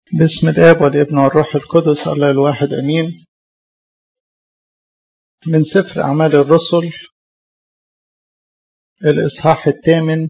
باسم الآب والابن والروح القدس الله الواحد أمين من سفر أعمال الرسل الإصحاح الثامن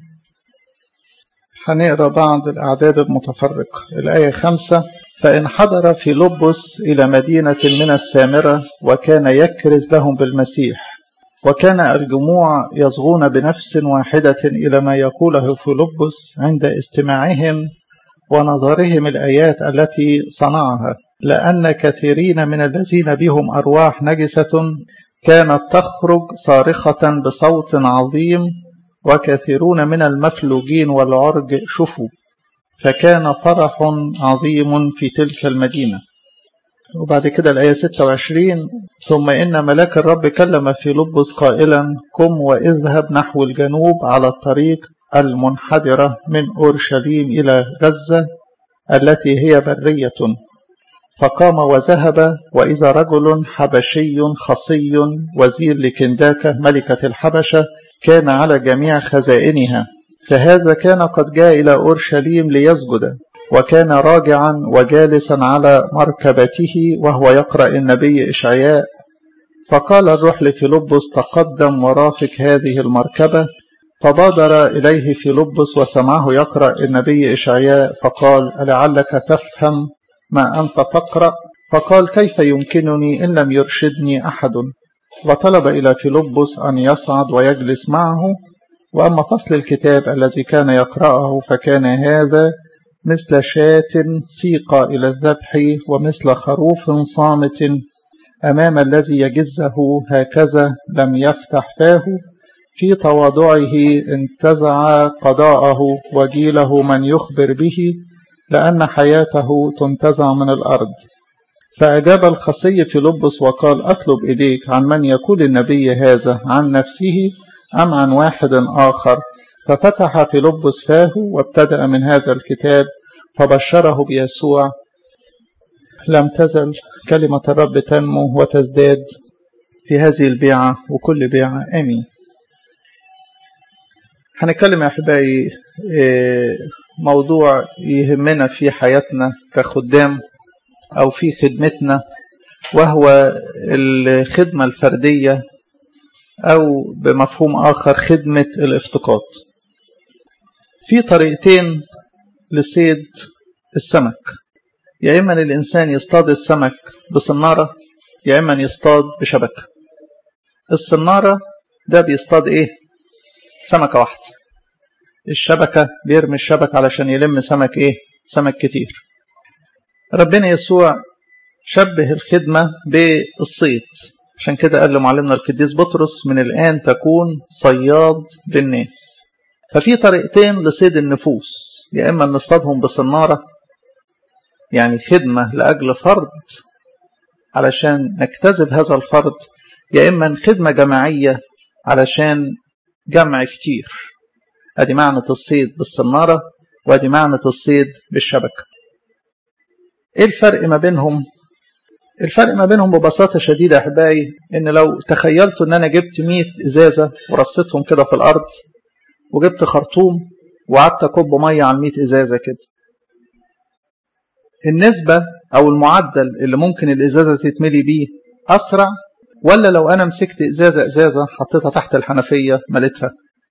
هنقرا بعض الأعداد المتفرقة الآية خمسة فإن حضر في لبس إلى مدينة من السامرة وكان يكرز لهم بالمسيح وكان الجموع يصغون بنفس واحدة إلى ما يقوله في لبس عند استماعهم ونظرهم الآيات التي صنعها لأن كثيرين من الذين بهم أرواح نجسة كانت تخرج صارخة بصوت عظيم وكثيرون من المفلوجين والعرج شفوا فكان فرح عظيم في تلك المدينة وبعد كده الآية 26 ثم إن ملاك الرب كلم في لبس قائلا قم واذهب نحو الجنوب على الطريق المنحدرة من أورشليم إلى غزة التي هي برية فقام وذهب وإذا رجل حبشي خصي وزير لكنداكة ملكة الحبشة كان على جميع خزائنها فهذا كان قد جاء إلى أورشليم ليسجد وكان راجعا وجالسا على مركبته وهو يقرأ النبي إشعياء فقال الروح لفيلبس تقدم ورافق هذه المركبة فبادر إليه في لبس وسمعه يقرأ النبي إشعياء فقال ألعلك تفهم ما أنت تقرأ فقال كيف يمكنني إن لم يرشدني أحد وطلب إلى فيلبس أن يصعد ويجلس معه وأما فصل الكتاب الذي كان يقرأه فكان هذا مثل شاة سيق إلى الذبح ومثل خروف صامت أمام الذي يجزه هكذا لم يفتح فاه في تواضعه انتزع قضاءه وجيله من يخبر به لأن حياته تنتزع من الأرض فأجاب الخصي في لبس وقال أطلب إليك عن من يقول النبي هذا عن نفسه أم عن واحد آخر ففتح في لبس فاه وابتدأ من هذا الكتاب فبشره بيسوع لم تزل كلمة الرب تنمو وتزداد في هذه البيعة وكل بيعة آمين هنتكلم يا أحبائي موضوع يهمنا في حياتنا كخدام أو في خدمتنا وهو الخدمة الفردية أو بمفهوم آخر خدمة الافتقاد في طريقتين لصيد السمك يا إما الإنسان يصطاد السمك بصنارة يا إما يصطاد بشبكة الصنارة ده بيصطاد إيه سمكة واحدة الشبكة بيرمي الشبكة علشان يلم سمك إيه سمك كتير ربنا يسوع شبه الخدمة بالصيد عشان كده قال لمعلمنا القديس بطرس من الآن تكون صياد للناس ففي طريقتين لصيد النفوس يا إما نصطادهم بصنارة يعني خدمة لأجل فرد علشان نجتذب هذا الفرد يا إما خدمة جماعية علشان جمع كتير ادي معنى الصيد بالصنارة وادي معنى الصيد بالشبكة ايه الفرق ما بينهم الفرق ما بينهم ببساطة شديدة احبائي ان لو تخيلتوا ان انا جبت 100 ازازة ورصيتهم كده في الارض وجبت خرطوم وقعدت اكب مية على 100 ازازة كده النسبة او المعدل اللي ممكن الازازة تتملي بيه اسرع ولا لو انا مسكت ازازة ازازة حطيتها تحت الحنفية مليتها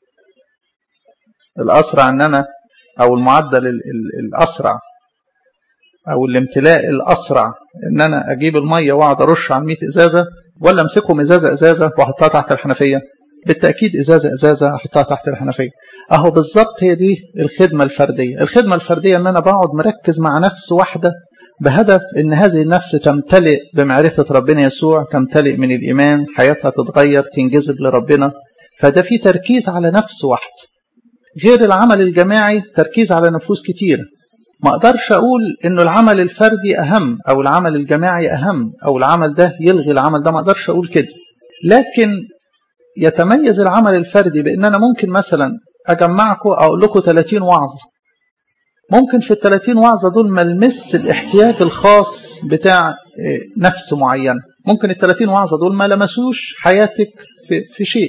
الأسرع أن أنا أو المعدل الأسرع أو الامتلاء الأسرع أن أنا أجيب المية وأقعد أرش على 100 إزازة ولا أمسكهم إزازة إزازة وأحطها تحت الحنفية بالتأكيد إزازة إزازة أحطها تحت الحنفية أهو بالظبط هي دي الخدمة الفردية الخدمة الفردية أن أنا بقعد مركز مع نفس واحدة بهدف أن هذه النفس تمتلئ بمعرفة ربنا يسوع تمتلئ من الإيمان حياتها تتغير تنجذب لربنا فده في تركيز على نفس واحدة غير العمل الجماعي تركيز على نفوس كتير ما اقدرش اقول انه العمل الفردي اهم او العمل الجماعي اهم او العمل ده يلغي العمل ده ما اقدرش اقول كده لكن يتميز العمل الفردي بان انا ممكن مثلا اجمعكم اقول لكم 30 وعظه ممكن في ال 30 وعظه دول ملمس الاحتياج الخاص بتاع نفس معينه ممكن ال 30 وعظه دول ما لمسوش حياتك في, في شيء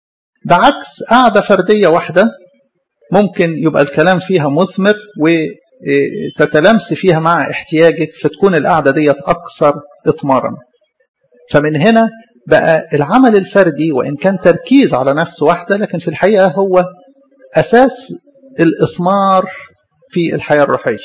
بعكس قاعدة فردية واحدة ممكن يبقى الكلام فيها مثمر تتلامس فيها مع احتياجك فتكون القعدة ديت أكثر إثمارا فمن هنا بقى العمل الفردي وإن كان تركيز على نفس واحدة لكن في الحقيقة هو أساس الإثمار في الحياة الروحية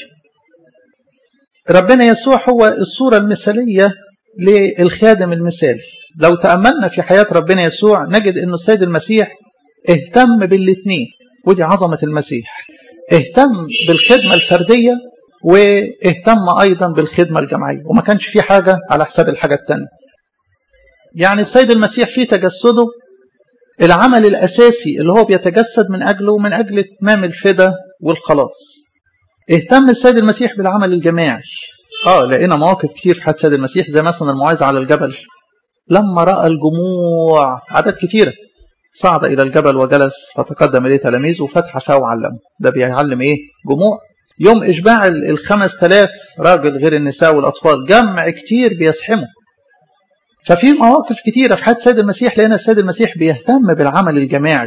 ربنا يسوع هو الصورة المثالية للخادم المثالي لو تأملنا في حياة ربنا يسوع نجد أن السيد المسيح اهتم بالاثنين ودي عظمة المسيح اهتم بالخدمة الفردية واهتم أيضا بالخدمة الجماعية وما كانش في حاجة على حساب الحاجة التانية يعني السيد المسيح في تجسده العمل الأساسي اللي هو بيتجسد من أجله من أجل إتمام الفدا والخلاص اهتم السيد المسيح بالعمل الجماعي اه لقينا مواقف كتير في حياة السيد المسيح زي مثلا الموعظة على الجبل لما رأى الجموع عدد كتيرة صعد إلى الجبل وجلس فتقدم إليه تلاميذه وفتح فاه وعلمه ده بيعلم إيه جموع يوم إشباع الخمس تلاف راجل غير النساء والأطفال جمع كتير بيسحمه ففي مواقف كتيرة في حياة السيد المسيح لأن السيد المسيح بيهتم بالعمل الجماعي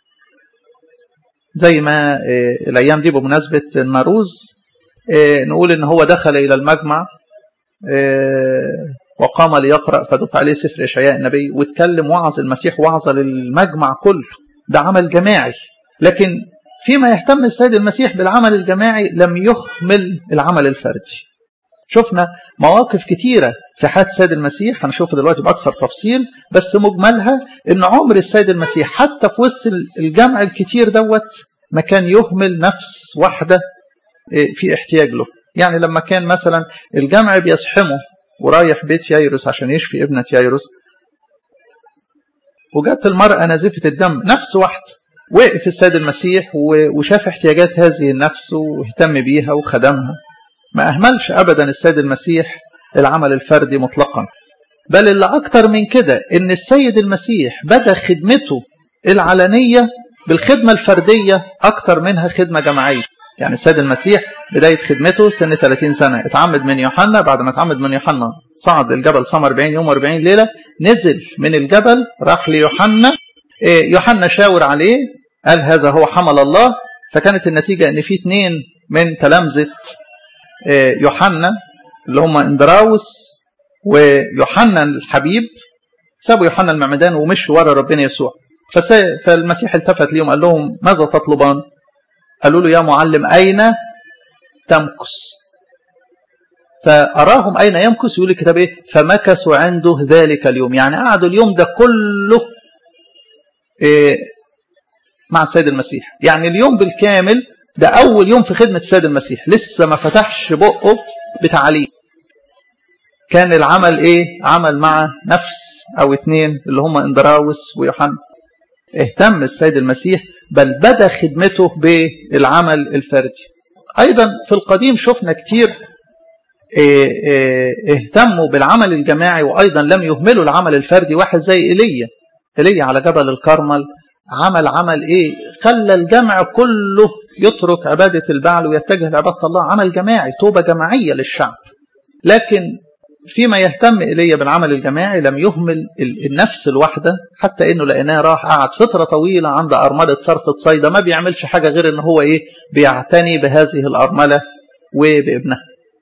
زي ما الأيام دي بمناسبة الناروز نقول إن هو دخل إلى المجمع وقام ليقرأ فدفع عليه سفر إشعياء النبي واتكلم وعظ المسيح وعظ للمجمع كله ده عمل جماعي لكن فيما يهتم السيد المسيح بالعمل الجماعي لم يهمل العمل الفردي شفنا مواقف كتيرة في حياة السيد المسيح هنشوفها دلوقتي بأكثر تفصيل بس مجملها إن عمر السيد المسيح حتى في وسط الجمع الكتير دوت ما كان يهمل نفس واحدة في احتياج له يعني لما كان مثلا الجمع بيزحمه ورايح بيت يايروس عشان يشفي ابنة يايروس وجت المرأة نازفة الدم نفس واحدة وقف السيد المسيح وشاف احتياجات هذه النفس واهتم بيها وخدمها ما أهملش أبدا السيد المسيح العمل الفردي مطلقا بل اللي أكتر من كده إن السيد المسيح بدأ خدمته العلنية بالخدمة الفردية أكتر منها خدمة جماعية يعني السيد المسيح بداية خدمته سن 30 سنة اتعمد من يوحنا بعد ما اتعمد من يوحنا صعد الجبل صام 40 يوم و40 ليلة نزل من الجبل راح ليوحنا يوحنا شاور عليه قال هذا هو حمل الله فكانت النتيجة ان في اثنين من تلامذة يوحنا اللي هم اندراوس ويوحنا الحبيب سابوا يوحنا المعمدان ومشوا ورا ربنا يسوع فالمسيح التفت ليهم قال لهم ماذا تطلبان قالوا له يا معلم أين تمكث فأراهم أين يمكث يقول الكتاب إيه فمكثوا عنده ذلك اليوم يعني قعدوا اليوم ده كله إيه مع السيد المسيح يعني اليوم بالكامل ده أول يوم في خدمة السيد المسيح لسه ما فتحش بقه بتعليم كان العمل إيه عمل مع نفس أو اتنين اللي هم اندراوس ويوحنا اهتم السيد المسيح بل بدا خدمته بالعمل الفردي ايضا في القديم شفنا كتير اهتموا بالعمل الجماعي وايضا لم يهملوا العمل الفردي واحد زي ايليا ايليا على جبل الكرمل عمل عمل ايه خلى الجمع كله يترك عبادة البعل ويتجه لعبادة الله عمل جماعي توبة جماعية للشعب لكن فيما يهتم إلي بالعمل الجماعي لم يهمل النفس الواحدة حتى إنه لقيناه راح قعد فترة طويلة عند أرملة صرفة صيدا ما بيعملش حاجة غير إن هو إيه بيعتني بهذه الأرملة وبابنها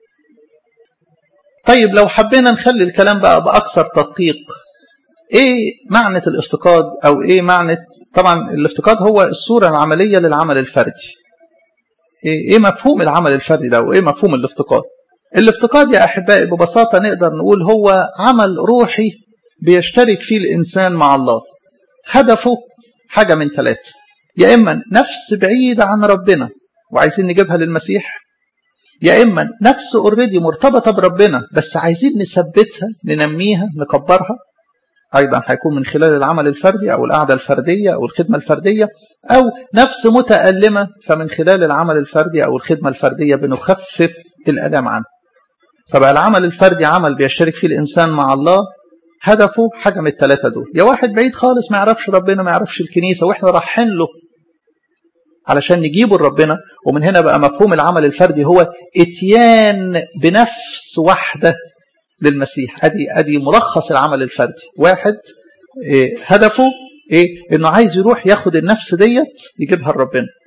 طيب لو حبينا نخلي الكلام بقى بأكثر تدقيق ايه معنى الافتقاد او ايه معنى طبعا الافتقاد هو الصورة العملية للعمل الفردي ايه مفهوم العمل الفردي ده وايه مفهوم الافتقاد الافتقاد يا احبائي ببساطة نقدر نقول هو عمل روحي بيشترك فيه الانسان مع الله هدفه حاجة من ثلاثة يا اما نفس بعيدة عن ربنا وعايزين نجيبها للمسيح يا اما نفس اوريدي مرتبطة بربنا بس عايزين نثبتها ننميها نكبرها أيضا هيكون من خلال العمل الفردي أو القعدة الفردية أو الخدمة الفردية أو نفس متألمة فمن خلال العمل الفردي أو الخدمة الفردية بنخفف الألام عنه فبقى العمل الفردي عمل بيشترك فيه الإنسان مع الله هدفه حاجة من الثلاثة دول يا واحد بعيد خالص ما يعرفش ربنا ما يعرفش الكنيسة وإحنا رايحين له علشان نجيبه لربنا ومن هنا بقى مفهوم العمل الفردي هو اتيان بنفس واحدة للمسيح ادي ادي ملخص العمل الفردي واحد إيه هدفه ايه انه عايز يروح ياخد النفس ديت يجيبها لربنا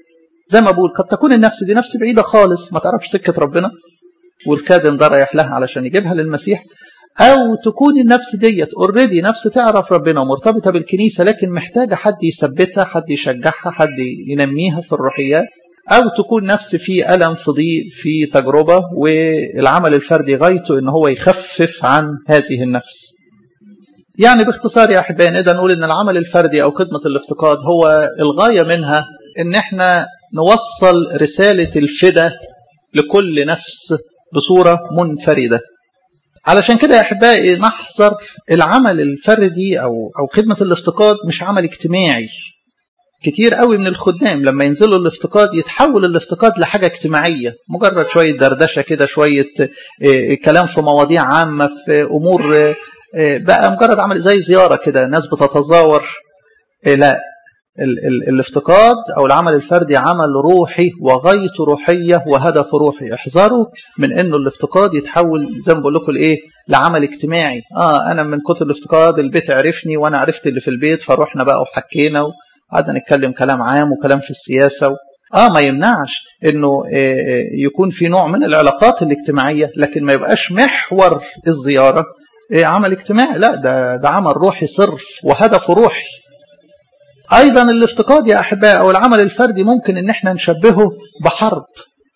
زي ما بقول قد تكون النفس دي نفس بعيدة خالص ما تعرفش سكة ربنا والخادم ده رايح لها علشان يجيبها للمسيح أو تكون النفس ديت اوريدي نفس تعرف ربنا ومرتبطة بالكنيسة لكن محتاجة حد يثبتها حد يشجعها حد ينميها في الروحيات أو تكون نفس في ألم في ضيق في تجربة والعمل الفردي غايته إن هو يخفف عن هذه النفس يعني باختصار يا أحبائي نقدر نقول إن العمل الفردي أو خدمة الافتقاد هو الغاية منها إن إحنا نوصل رسالة الفدا لكل نفس بصورة منفردة علشان كده يا أحبائي نحذر العمل الفردي أو أو خدمة الافتقاد مش عمل اجتماعي كتير قوي من الخدام لما ينزلوا الافتقاد يتحول الافتقاد لحاجة اجتماعية مجرد شوية دردشة كده شوية كلام في مواضيع عامة في أمور بقى مجرد عمل زي زيارة كده ناس بتتزاور لا ال ال الافتقاد أو العمل الفردي عمل روحي وغايته روحية وهدف روحي احذروا من أنه الافتقاد يتحول زي ما بقول لكم الإيه لعمل اجتماعي آه أنا من كتر الافتقاد البيت عرفني وأنا عرفت اللي في البيت فروحنا بقى وحكينا وقعدنا نتكلم كلام عام وكلام في السياسة و... اه ما يمنعش انه يكون في نوع من العلاقات الاجتماعيه لكن ما يبقاش محور الزياره عمل اجتماعي لا ده ده عمل روحي صرف وهدفه روحي ايضا الافتقاد يا احباء او العمل الفردي ممكن ان احنا نشبهه بحرب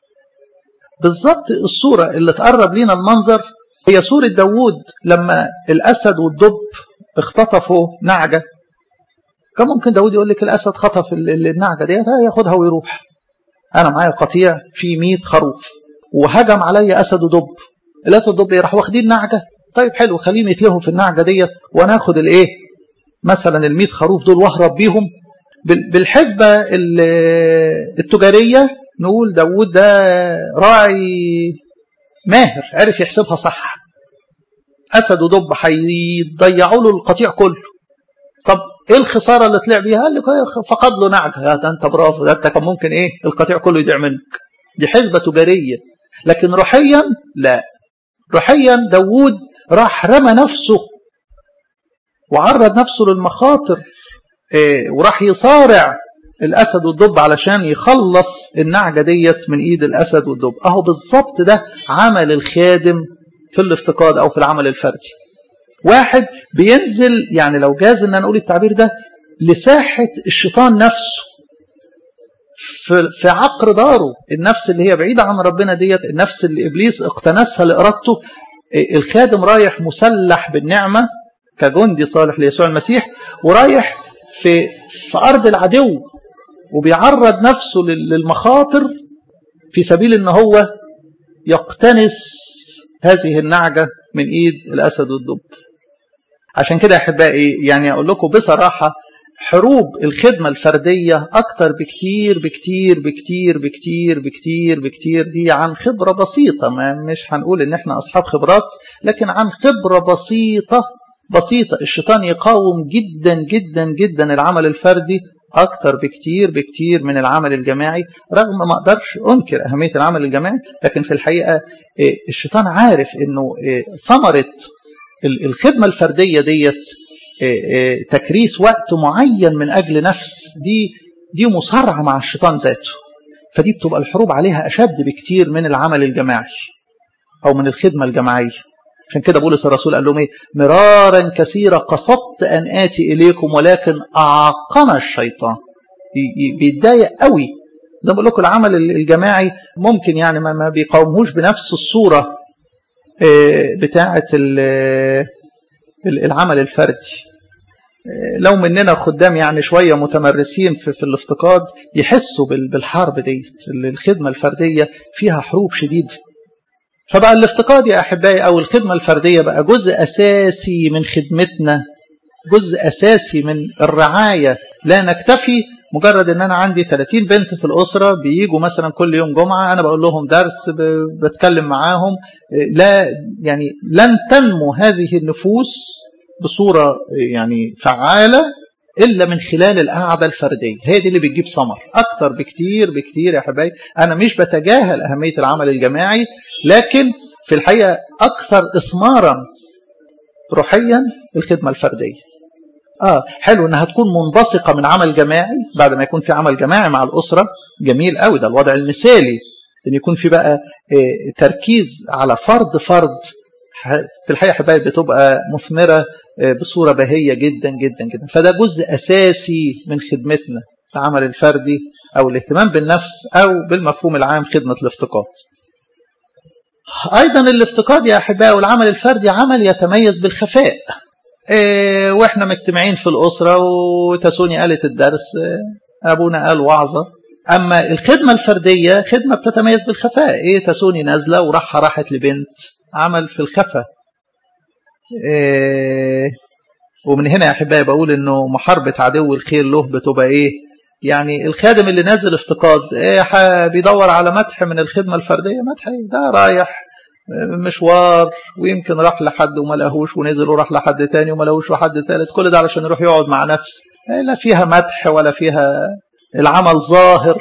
بالظبط الصوره اللي تقرب لينا المنظر هي صوره داوود لما الاسد والدب اختطفوا نعجه كان ممكن داود يقول لك الاسد خطف النعجه ديت ياخدها ويروح انا معايا قطيع فيه 100 خروف وهجم عليا اسد ودب الاسد والدب راح واخدين نعجه طيب حلو خليهم يتلهوا في النعجه ديت وانا اخد الايه مثلا ال 100 خروف دول واهرب بيهم بالحسبه التجاريه نقول داود ده راعي ماهر عرف يحسبها صح اسد ودب هيضيعوا له القطيع كله طب ايه الخساره اللي طلع بيها؟ قال لك فقد له نعجه ده انت برافو ده انت كان ممكن ايه القطيع كله يضيع منك دي حسبه تجاريه لكن روحيا لا روحيا داوود راح رمى نفسه وعرض نفسه للمخاطر إيه وراح يصارع الاسد والدب علشان يخلص النعجه ديت من ايد الاسد والدب اهو بالظبط ده عمل الخادم في الافتقاد او في العمل الفردي واحد بينزل يعني لو جاز ان نقول التعبير ده لساحه الشيطان نفسه في في عقر داره النفس اللي هي بعيده عن ربنا ديت النفس اللي ابليس اقتنسها لارادته الخادم رايح مسلح بالنعمه كجندي صالح ليسوع المسيح ورايح في في ارض العدو وبيعرض نفسه للمخاطر في سبيل ان هو يقتنس هذه النعجه من ايد الاسد والدب عشان كده احبائي يعني اقول لكم بصراحه حروب الخدمة الفردية أكتر بكتير بكتير بكتير بكتير بكتير بكتير دي عن خبرة بسيطة ما مش هنقول إن إحنا أصحاب خبرات لكن عن خبرة بسيطة بسيطة الشيطان يقاوم جدا جدا جدا العمل الفردي أكتر بكتير بكتير من العمل الجماعي رغم ما أقدرش أنكر أهمية العمل الجماعي لكن في الحقيقة الشيطان عارف إنه ثمرة الخدمة الفردية ديت تكريس وقت معين من أجل نفس دي دي مصارعة مع الشيطان ذاته فدي بتبقى الحروب عليها أشد بكتير من العمل الجماعي أو من الخدمة الجماعية عشان كده بولس الرسول قال لهم ايه مرارا كثيرا قصدت ان اتي اليكم ولكن اعاقنا الشيطان بيتضايق قوي زي ما بقول لكم العمل الجماعي ممكن يعني ما بيقاومهوش بنفس الصوره بتاعه العمل الفردي لو مننا خدام يعني شويه متمرسين في, في الافتقاد يحسوا بالحرب ديت الخدمه الفرديه فيها حروب شديده فبقى الافتقاد يا احبائي او الخدمه الفرديه بقى جزء اساسي من خدمتنا جزء اساسي من الرعايه لا نكتفي مجرد ان انا عندي 30 بنت في الاسره بيجوا مثلا كل يوم جمعه انا بقول لهم درس بتكلم معاهم لا يعني لن تنمو هذه النفوس بصوره يعني فعاله الا من خلال القعده الفرديه هي دي اللي بتجيب ثمر اكتر بكتير بكتير يا حبايبي انا مش بتجاهل اهميه العمل الجماعي لكن في الحقيقه اكثر اثمارا روحيا الخدمه الفرديه اه حلو انها تكون منبثقه من عمل جماعي بعد ما يكون في عمل جماعي مع الاسره جميل قوي ده الوضع المثالي ان يكون في بقى آه تركيز على فرد فرد في الحقيقه حبايب بتبقى مثمره آه بصوره بهيه جدا جدا جدا فده جزء اساسي من خدمتنا العمل الفردي او الاهتمام بالنفس او بالمفهوم العام خدمه الافتقاد ايضا الافتقاد يا احبائي والعمل الفردي عمل يتميز بالخفاء إيه واحنا مجتمعين في الاسره وتسوني قالت الدرس ابونا قال وعظه اما الخدمه الفرديه خدمه بتتميز بالخفاء ايه تسوني نازله وراحه راحت لبنت عمل في الخفا إيه ومن هنا يا احبائي بقول انه محاربه عدو الخير له بتبقى ايه يعني الخادم اللي نازل افتقاد إيه بيدور على مدح من الخدمه الفرديه مدح ده رايح مشوار ويمكن راح لحد وما لقاهوش ونزل وراح لحد تاني وما لقاهوش وحد تالت كل ده علشان يروح يقعد مع نفسه لا فيها مدح ولا فيها العمل ظاهر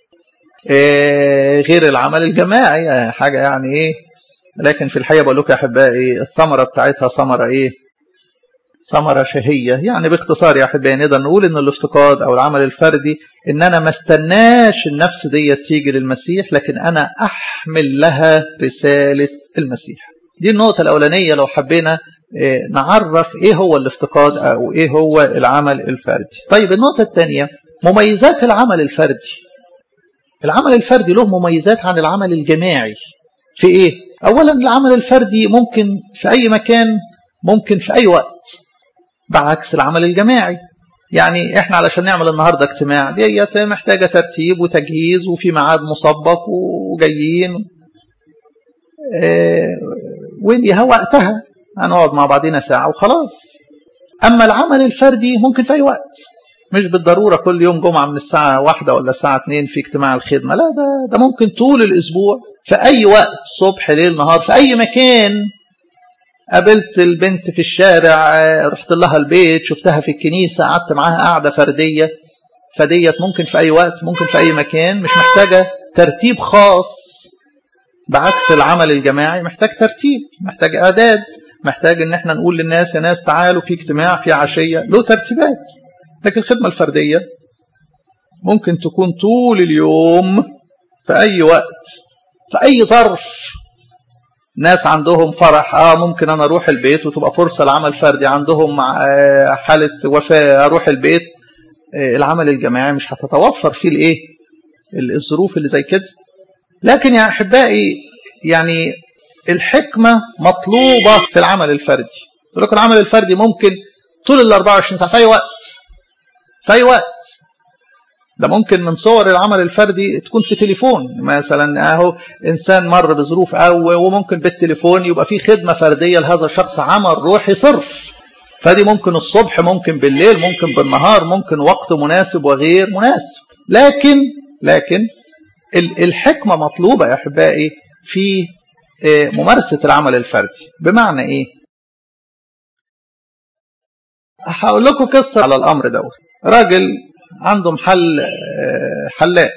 إيه غير العمل الجماعي حاجة يعني ايه لكن في الحقيقة بقول لكم يا أحبائي الثمرة بتاعتها ثمرة ايه ثمرة شهية يعني باختصار يا أحبائي نقدر نقول إن الافتقاد أو العمل الفردي إن أنا ما استناش النفس دي تيجي للمسيح لكن أنا أحمل لها رسالة المسيح دي النقطة الأولانية لو حبينا نعرف إيه هو الافتقاد أو إيه هو العمل الفردي طيب النقطة الثانية مميزات العمل الفردي العمل الفردي له مميزات عن العمل الجماعي في إيه؟ أولا العمل الفردي ممكن في أي مكان ممكن في أي وقت بعكس العمل الجماعي يعني احنا علشان نعمل النهارده اجتماع ديت محتاجه ترتيب وتجهيز وفي ميعاد مسبق وجايين اه وليها وقتها هنقعد مع بعضنا ساعه وخلاص اما العمل الفردي ممكن في اي وقت مش بالضروره كل يوم جمعه من الساعه واحدة ولا الساعه 2 في اجتماع الخدمه لا ده ده ممكن طول الاسبوع في اي وقت صبح ليل نهار في اي مكان قابلت البنت في الشارع رحت لها البيت شفتها في الكنيسة قعدت معاها قعدة فردية فديت ممكن في أي وقت ممكن في أي مكان مش محتاجة ترتيب خاص بعكس العمل الجماعي محتاج ترتيب محتاج إعداد محتاج إن احنا نقول للناس يا ناس تعالوا في اجتماع في عشية له ترتيبات لكن الخدمة الفردية ممكن تكون طول اليوم في أي وقت في أي ظرف ناس عندهم فرح اه ممكن انا اروح البيت وتبقى فرصه لعمل فردي عندهم آه حاله وفاه اروح البيت آه العمل الجماعي مش هتتوفر فيه الايه الظروف اللي زي كده لكن يا احبائي يعني الحكمه مطلوبه في العمل الفردي قلت لكم العمل الفردي ممكن طول ال 24 ساعه في اي وقت في اي وقت ده ممكن من صور العمل الفردي تكون في تليفون مثلا اهو انسان مر بظروف او وممكن بالتليفون يبقى في خدمه فرديه لهذا الشخص عمل روحي صرف فدي ممكن الصبح ممكن بالليل ممكن بالنهار ممكن وقت مناسب وغير مناسب لكن لكن الحكمه مطلوبه يا احبائي في ممارسه العمل الفردي بمعنى ايه هقول لكم قصه على الامر دوت راجل عنده محل حلاق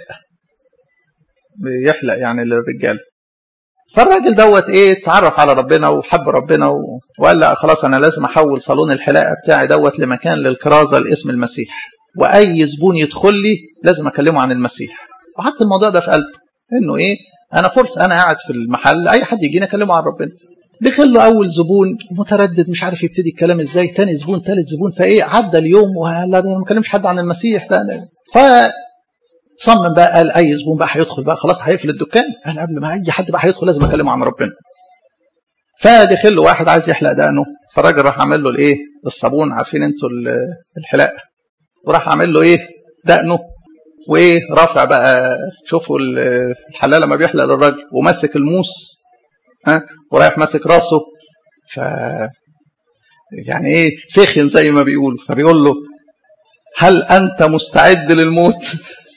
بيحلق يعني للرجال فالراجل دوت ايه اتعرف على ربنا وحب ربنا و... وقال لا خلاص انا لازم احول صالون الحلاقه بتاعي دوت لمكان للكرازه لاسم المسيح واي زبون يدخل لي لازم اكلمه عن المسيح وحط الموضوع ده في قلبه انه ايه انا فرصه انا قاعد في المحل اي حد يجيني اكلمه عن ربنا دخل له اول زبون متردد مش عارف يبتدي الكلام ازاي تاني زبون تالت زبون فايه عدى اليوم ولا ده ما كلمش حد عن المسيح ده ف صمم بقى قال اي زبون بقى هيدخل بقى خلاص هيقفل الدكان قال قبل ما اي حد بقى هيدخل لازم اكلمه عن ربنا فدخل له واحد عايز يحلق دقنه فالراجل راح عامل له الايه الصابون عارفين انتوا الحلاقه وراح عامل له ايه دقنه وايه رافع بقى شوفوا الحلاق لما بيحلق للراجل وماسك الموس ها ورايح ماسك راسه ف يعني ايه سخن زي ما بيقولوا فبيقول له هل انت مستعد للموت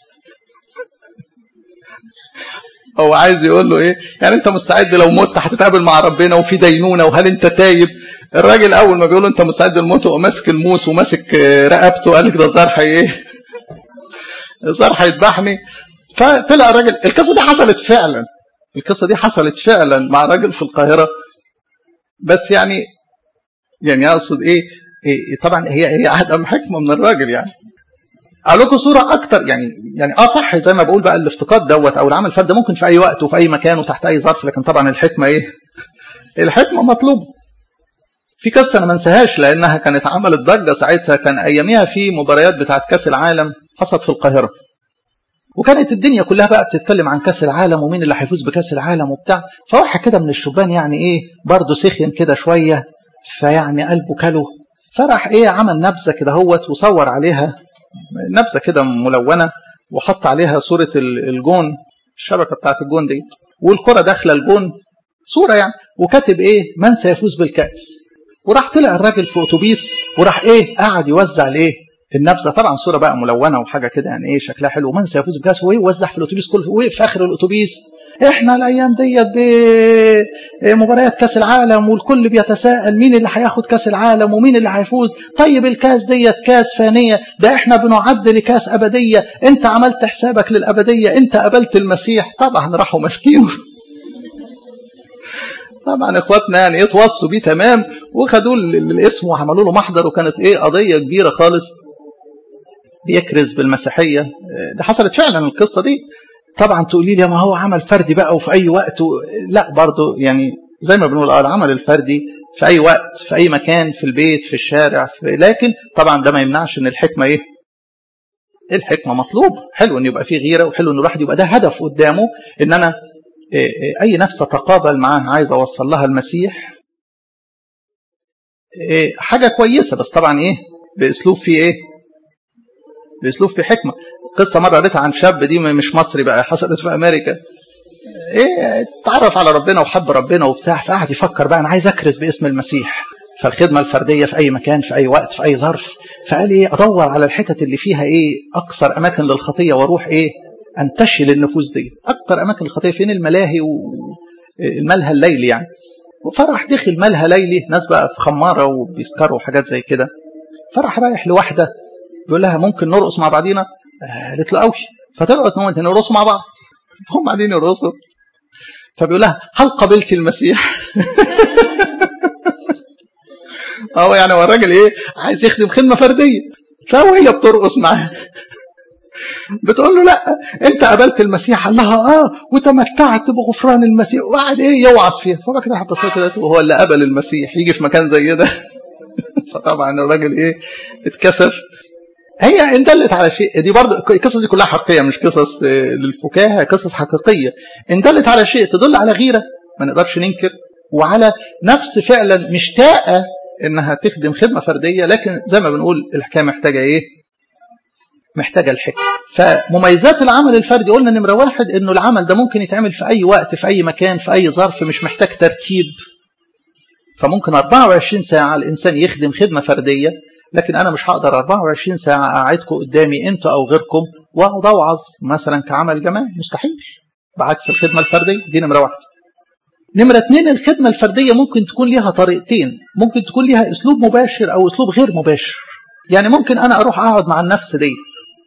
هو عايز يقول له ايه يعني انت مستعد لو مت هتتقابل مع ربنا وفي دينونه وهل انت تايب الراجل اول ما بيقول له انت مستعد للموت وهو ماسك الموس وماسك رقبته قال لك ده زرح ايه زرح يذبحني فطلع الراجل القصه دي حصلت فعلا القصه دي حصلت فعلا مع راجل في القاهره بس يعني يعني اقصد ايه إيه طبعا هي هي عدم حكمه من الراجل يعني اقول لكم صوره اكتر يعني يعني اه صح زي ما بقول بقى الافتقاد دوت او العمل الفرد ممكن في اي وقت وفي اي مكان وتحت اي ظرف لكن طبعا الحكمه ايه؟ الحكمه مطلوبه. في قصه انا ما انساهاش لانها كانت عملت ضجه ساعتها كان اياميها في مباريات بتاعت كاس العالم حصلت في القاهره. وكانت الدنيا كلها بقى بتتكلم عن كاس العالم ومين اللي هيفوز بكاس العالم وبتاع فواحد كده من الشبان يعني ايه برضه سخن كده شويه فيعني قلبه كله فراح ايه عمل نبذه كده هوت وصور عليها نبذه كده ملونه وحط عليها صوره الجون الشبكه بتاعت الجون دي والكره داخله الجون صوره يعني وكاتب ايه من سيفوز بالكاس وراح طلع الراجل في اتوبيس وراح ايه قعد يوزع الايه النبذه طبعا صوره بقى ملونه وحاجه كده يعني ايه شكلها حلو ومن سيفوز بالكاس وايه وزع في الاتوبيس كله وقف في اخر الاتوبيس احنا الايام ديت بمباريات كاس العالم والكل بيتساءل مين اللي هياخد كاس العالم ومين اللي هيفوز طيب الكاس ديت كاس فانيه ده احنا بنعد لكاس ابديه انت عملت حسابك للابديه انت قبلت المسيح طبعا راحوا ماسكينه طبعا اخواتنا يعني ايه توصوا بيه تمام وخدوه الاسم وعملوا له محضر وكانت ايه قضيه كبيره خالص بيكرز بالمسيحيه ده حصلت فعلا القصه دي طبعا تقولي لي ما هو عمل فردي بقى وفي اي وقت و... لا برضه يعني زي ما بنقول اه العمل الفردي في اي وقت في اي مكان في البيت في الشارع في... لكن طبعا ده ما يمنعش ان الحكمه ايه الحكمه مطلوب حلو ان يبقى فيه غيره وحلو ان الواحد يبقى ده هدف قدامه ان انا اي نفس اتقابل معاها عايز اوصل لها المسيح حاجه كويسه بس طبعا ايه باسلوب فيه ايه باسلوب فيه حكمه قصه مره قريتها عن شاب دي مش مصري بقى حصلت في امريكا ايه اتعرف على ربنا وحب ربنا وبتاع فقعد يفكر بقى انا عايز اكرز باسم المسيح فالخدمه الفرديه في اي مكان في اي وقت في اي ظرف فقال ايه ادور على الحتت اللي فيها ايه اكثر اماكن للخطيه واروح ايه انتشل النفوس دي اكثر اماكن الخطيه فين الملاهي والملهى الليلي يعني فراح دخل ملهى ليلي ناس بقى في خماره وبيسكروا وحاجات زي كده فراح رايح لواحده بيقول لها ممكن نرقص مع بعضينا قالت له قوي فطلعت نومت نرقصوا مع بعض هم قاعدين يرقصوا فبيقول لها هل قبلت المسيح هو يعني هو الراجل ايه عايز يخدم خدمه فرديه فهي بترقص معاه بتقول له لا انت قبلت المسيح قال لها اه وتمتعت بغفران المسيح وقعد ايه يوعظ فيها فبقى كده بصيت كده وهو اللي قبل المسيح يجي في مكان زي ده فطبعا الراجل ايه اتكسف هي ان دلت على شيء دي برضه القصص دي كلها حقيقيه مش قصص للفكاهه قصص حقيقيه ان دلت على شيء تدل على غيره ما نقدرش ننكر وعلى نفس فعلا مشتاقه انها تخدم خدمه فرديه لكن زي ما بنقول الحكايه محتاجه ايه؟ محتاجه الحكمه فمميزات العمل الفردي قلنا نمره واحد انه العمل ده ممكن يتعمل في اي وقت في اي مكان في اي ظرف مش محتاج ترتيب فممكن 24 ساعه الانسان يخدم خدمه فرديه لكن انا مش هقدر 24 ساعه اقعدكم قدامي انتوا او غيركم واقعد اوعظ مثلا كعمل جماعي مستحيل بعكس الخدمه الفرديه دي نمره واحده نمرة اتنين الخدمة الفردية ممكن تكون ليها طريقتين ممكن تكون ليها اسلوب مباشر او اسلوب غير مباشر يعني ممكن انا اروح اقعد مع النفس ديت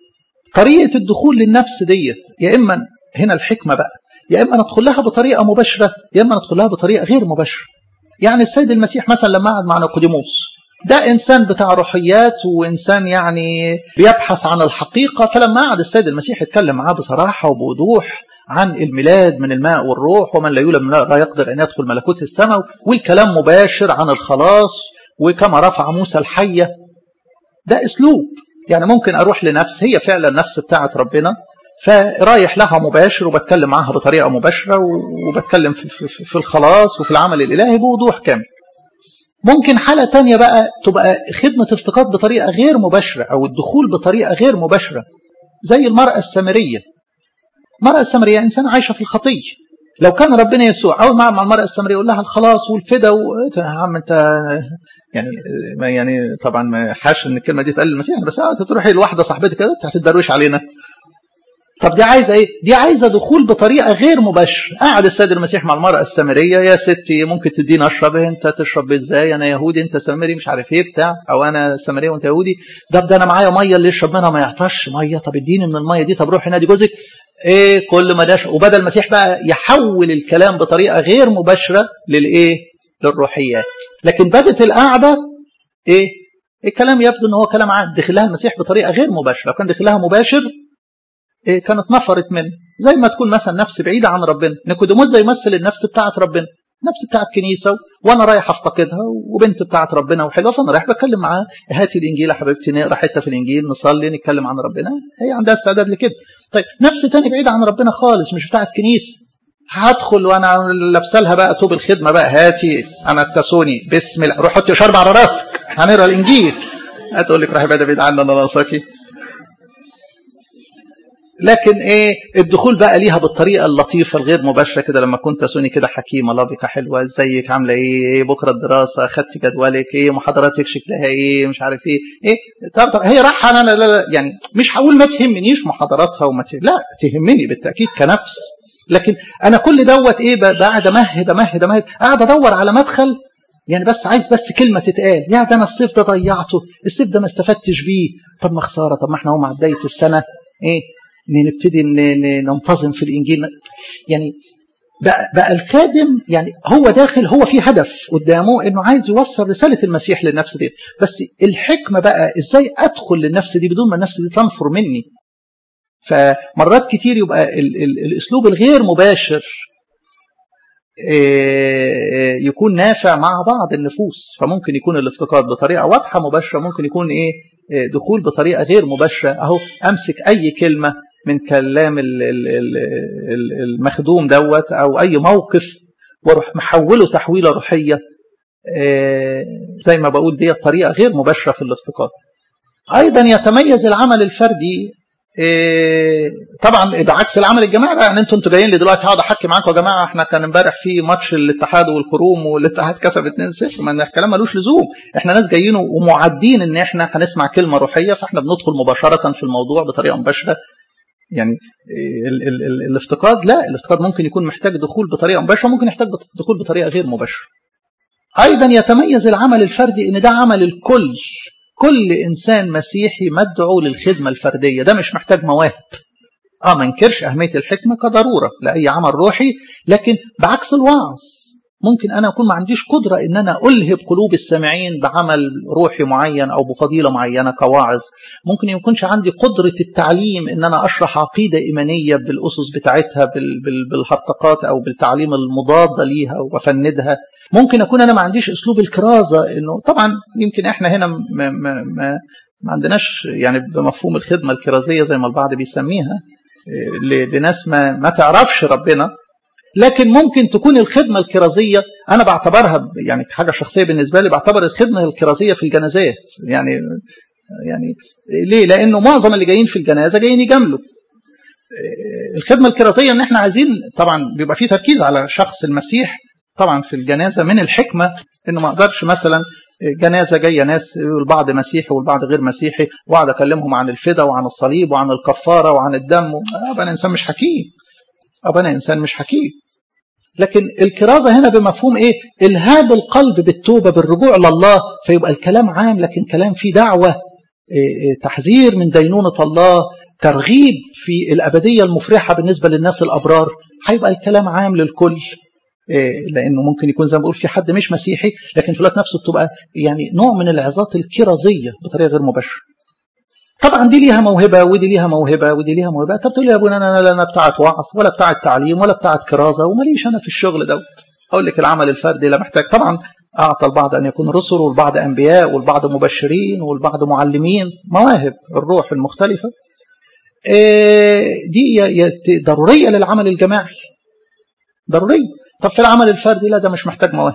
طريقة الدخول للنفس ديت يا اما هنا الحكمة بقى يا اما ندخل لها بطريقة مباشرة يا اما ندخل لها بطريقة غير مباشرة يعني السيد المسيح مثلا لما قعد مع نيقوديموس ده انسان بتاع روحيات وانسان يعني بيبحث عن الحقيقة فلما قعد السيد المسيح يتكلم معاه بصراحة وبوضوح عن الميلاد من الماء والروح ومن لا يولد من الماء لا يقدر ان يدخل ملكوت السماء والكلام مباشر عن الخلاص وكما رفع موسى الحيه ده اسلوب يعني ممكن اروح لنفس هي فعلا نفس بتاعه ربنا فرايح لها مباشر وبتكلم معاها بطريقه مباشره وبتكلم في, في, في الخلاص وفي العمل الالهي بوضوح كامل ممكن حالة تانية بقى تبقى خدمة افتقاد بطريقة غير مباشرة أو الدخول بطريقة غير مباشرة زي المرأة السامرية المرأة السامرية إنسان عايشة في الخطية لو كان ربنا يسوع أول ما مع المرأة السامرية يقول لها الخلاص والفدا و... يا عم أنت يعني ما يعني طبعا ما حاش ان الكلمه دي تقلل المسيح بس انت تروحي لواحده صاحبتك كده هتدروش علينا طب دي عايزه ايه؟ دي عايزه دخول بطريقه غير مباشره، قعد السيد المسيح مع المراه السامريه يا ستي ممكن تديني اشرب انت تشرب ازاي؟ انا يهودي انت سامري مش عارف ايه بتاع او انا سامريه وانت يهودي، ده ده انا معايا ميه اللي يشرب منها ما يعطش ميه طب اديني من الميه دي طب روحي نادي جوزك ايه كل ما ده وبدا المسيح بقى يحول الكلام بطريقه غير مباشره للايه؟ للروحيات، لكن بدت القعده ايه؟ الكلام يبدو ان هو كلام عام دخل لها المسيح بطريقه غير مباشره لو كان دخل لها مباشر كانت نفرت منه زي ما تكون مثلا نفس بعيده عن ربنا نيكوديموس ده يمثل النفس بتاعت ربنا نفس بتاعت كنيسه وانا رايح افتقدها وبنت بتاعت ربنا وحلوه فانا رايح بتكلم معاها هاتي الانجيل يا حبيبتي نقرا حته في الانجيل نصلي نتكلم عن ربنا هي عندها استعداد لكده طيب نفس تاني بعيده عن ربنا خالص مش بتاعت كنيسه هدخل وانا لابسه لها بقى طوب الخدمه بقى هاتي انا التسوني بسم الله روح حطي شرب على راسك هنقرا الانجيل هتقول لك روحي بقى بعيد عني انا ناقصاكي لكن ايه الدخول بقى ليها بالطريقه اللطيفه الغير مباشره كده لما كنت تسوني كده حكيمه لابقه حلوه ازيك عامله ايه ايه بكره الدراسه خدتي جدولك ايه محاضراتك شكلها ايه مش عارف ايه ايه طب طب هي رايحه انا لا, لا يعني مش هقول ما تهمنيش محاضراتها وما ت... لا تهمني بالتاكيد كنفس لكن انا كل دوت ايه قاعد امهد امهد امهد قاعد ادور على مدخل يعني بس عايز بس كلمه تتقال يا ده انا الصيف ده ضيعته الصيف ده ما استفدتش بيه طب ما خساره طب ما احنا هو مع بدايه السنه ايه نبتدي ننتظم في الانجيل يعني بقى, بقى الخادم يعني هو داخل هو في هدف قدامه انه عايز يوصل رساله المسيح للنفس دي بس الحكمه بقى ازاي ادخل للنفس دي بدون ما النفس دي تنفر مني فمرات كتير يبقى ال ال الاسلوب الغير مباشر يكون نافع مع بعض النفوس فممكن يكون الافتقاد بطريقه واضحه مباشره ممكن يكون ايه دخول بطريقه غير مباشره اهو امسك اي كلمه من كلام المخدوم دوت او اي موقف واروح محوله تحويله روحيه زي ما بقول دي طريقه غير مباشره في الافتقاد ايضا يتميز العمل الفردي طبعا بعكس العمل الجماعي بقى يعني انتوا انتوا جايين لي دلوقتي هقعد احكي معاكم يا جماعه احنا كان امبارح في ماتش الاتحاد والكروم والاتحاد كسب 2-0 ما الكلام ملوش لزوم احنا ناس جايين ومعدين ان احنا هنسمع كلمه روحيه فاحنا بندخل مباشره في الموضوع بطريقه مباشره يعني ال ال ال الافتقاد لا الافتقاد ممكن يكون محتاج دخول بطريقه مباشره ممكن يحتاج دخول بطريقه غير مباشره ايضا يتميز العمل الفردي ان ده عمل الكل كل انسان مسيحي مدعو للخدمه الفرديه ده مش محتاج مواهب اه ما انكرش اهميه الحكمه كضروره لاي عمل روحي لكن بعكس الوعظ ممكن انا اكون ما عنديش قدره ان انا الهب قلوب السامعين بعمل روحي معين او بفضيله معينه كواعظ ممكن ما يكونش عندي قدره التعليم ان انا اشرح عقيده ايمانيه بالاسس بتاعتها بالهرطقات او بالتعليم المضاده ليها وبفندها ممكن اكون انا ما عنديش اسلوب الكرازه انه طبعا يمكن احنا هنا ما, ما, ما, ما عندناش يعني بمفهوم الخدمه الكرازيه زي ما البعض بيسميها لناس ما ما تعرفش ربنا لكن ممكن تكون الخدمه الكرازيه انا بعتبرها يعني حاجه شخصيه بالنسبه لي بعتبر الخدمه الكرازيه في الجنازات يعني يعني ليه؟ لانه معظم اللي جايين في الجنازه جايين يجاملوا الخدمه الكرازيه ان احنا عايزين طبعا بيبقى في تركيز على شخص المسيح طبعا في الجنازه من الحكمه انه ما اقدرش مثلا جنازه جايه ناس البعض مسيحي والبعض غير مسيحي واقعد اكلمهم عن الفدا وعن الصليب وعن الكفاره وعن الدم ابقى انا انسان مش حكيم ابقى انا انسان مش حكيم لكن الكرازه هنا بمفهوم ايه الهاب القلب بالتوبه بالرجوع لله فيبقى الكلام عام لكن كلام فيه دعوه تحذير من دينونه الله ترغيب في الابديه المفرحه بالنسبه للناس الابرار هيبقى الكلام عام للكل لانه ممكن يكون زي ما بقول في حد مش مسيحي لكن في الوقت نفسه بتبقى يعني نوع من العظات الكرازيه بطريقه غير مباشره. طبعا دي ليها موهبه ودي ليها موهبه ودي ليها موهبه طب تقول لي يا ابونا انا لا انا بتاعت وعظ ولا بتاعت تعليم ولا بتاعت كرازه وماليش انا في الشغل دوت. اقول لك العمل الفردي لا محتاج طبعا اعطى البعض ان يكون رسل والبعض انبياء والبعض مبشرين والبعض معلمين مواهب الروح المختلفه. دي ضروريه للعمل الجماعي. ضروريه طب في العمل الفردي لا ده مش محتاج مواهب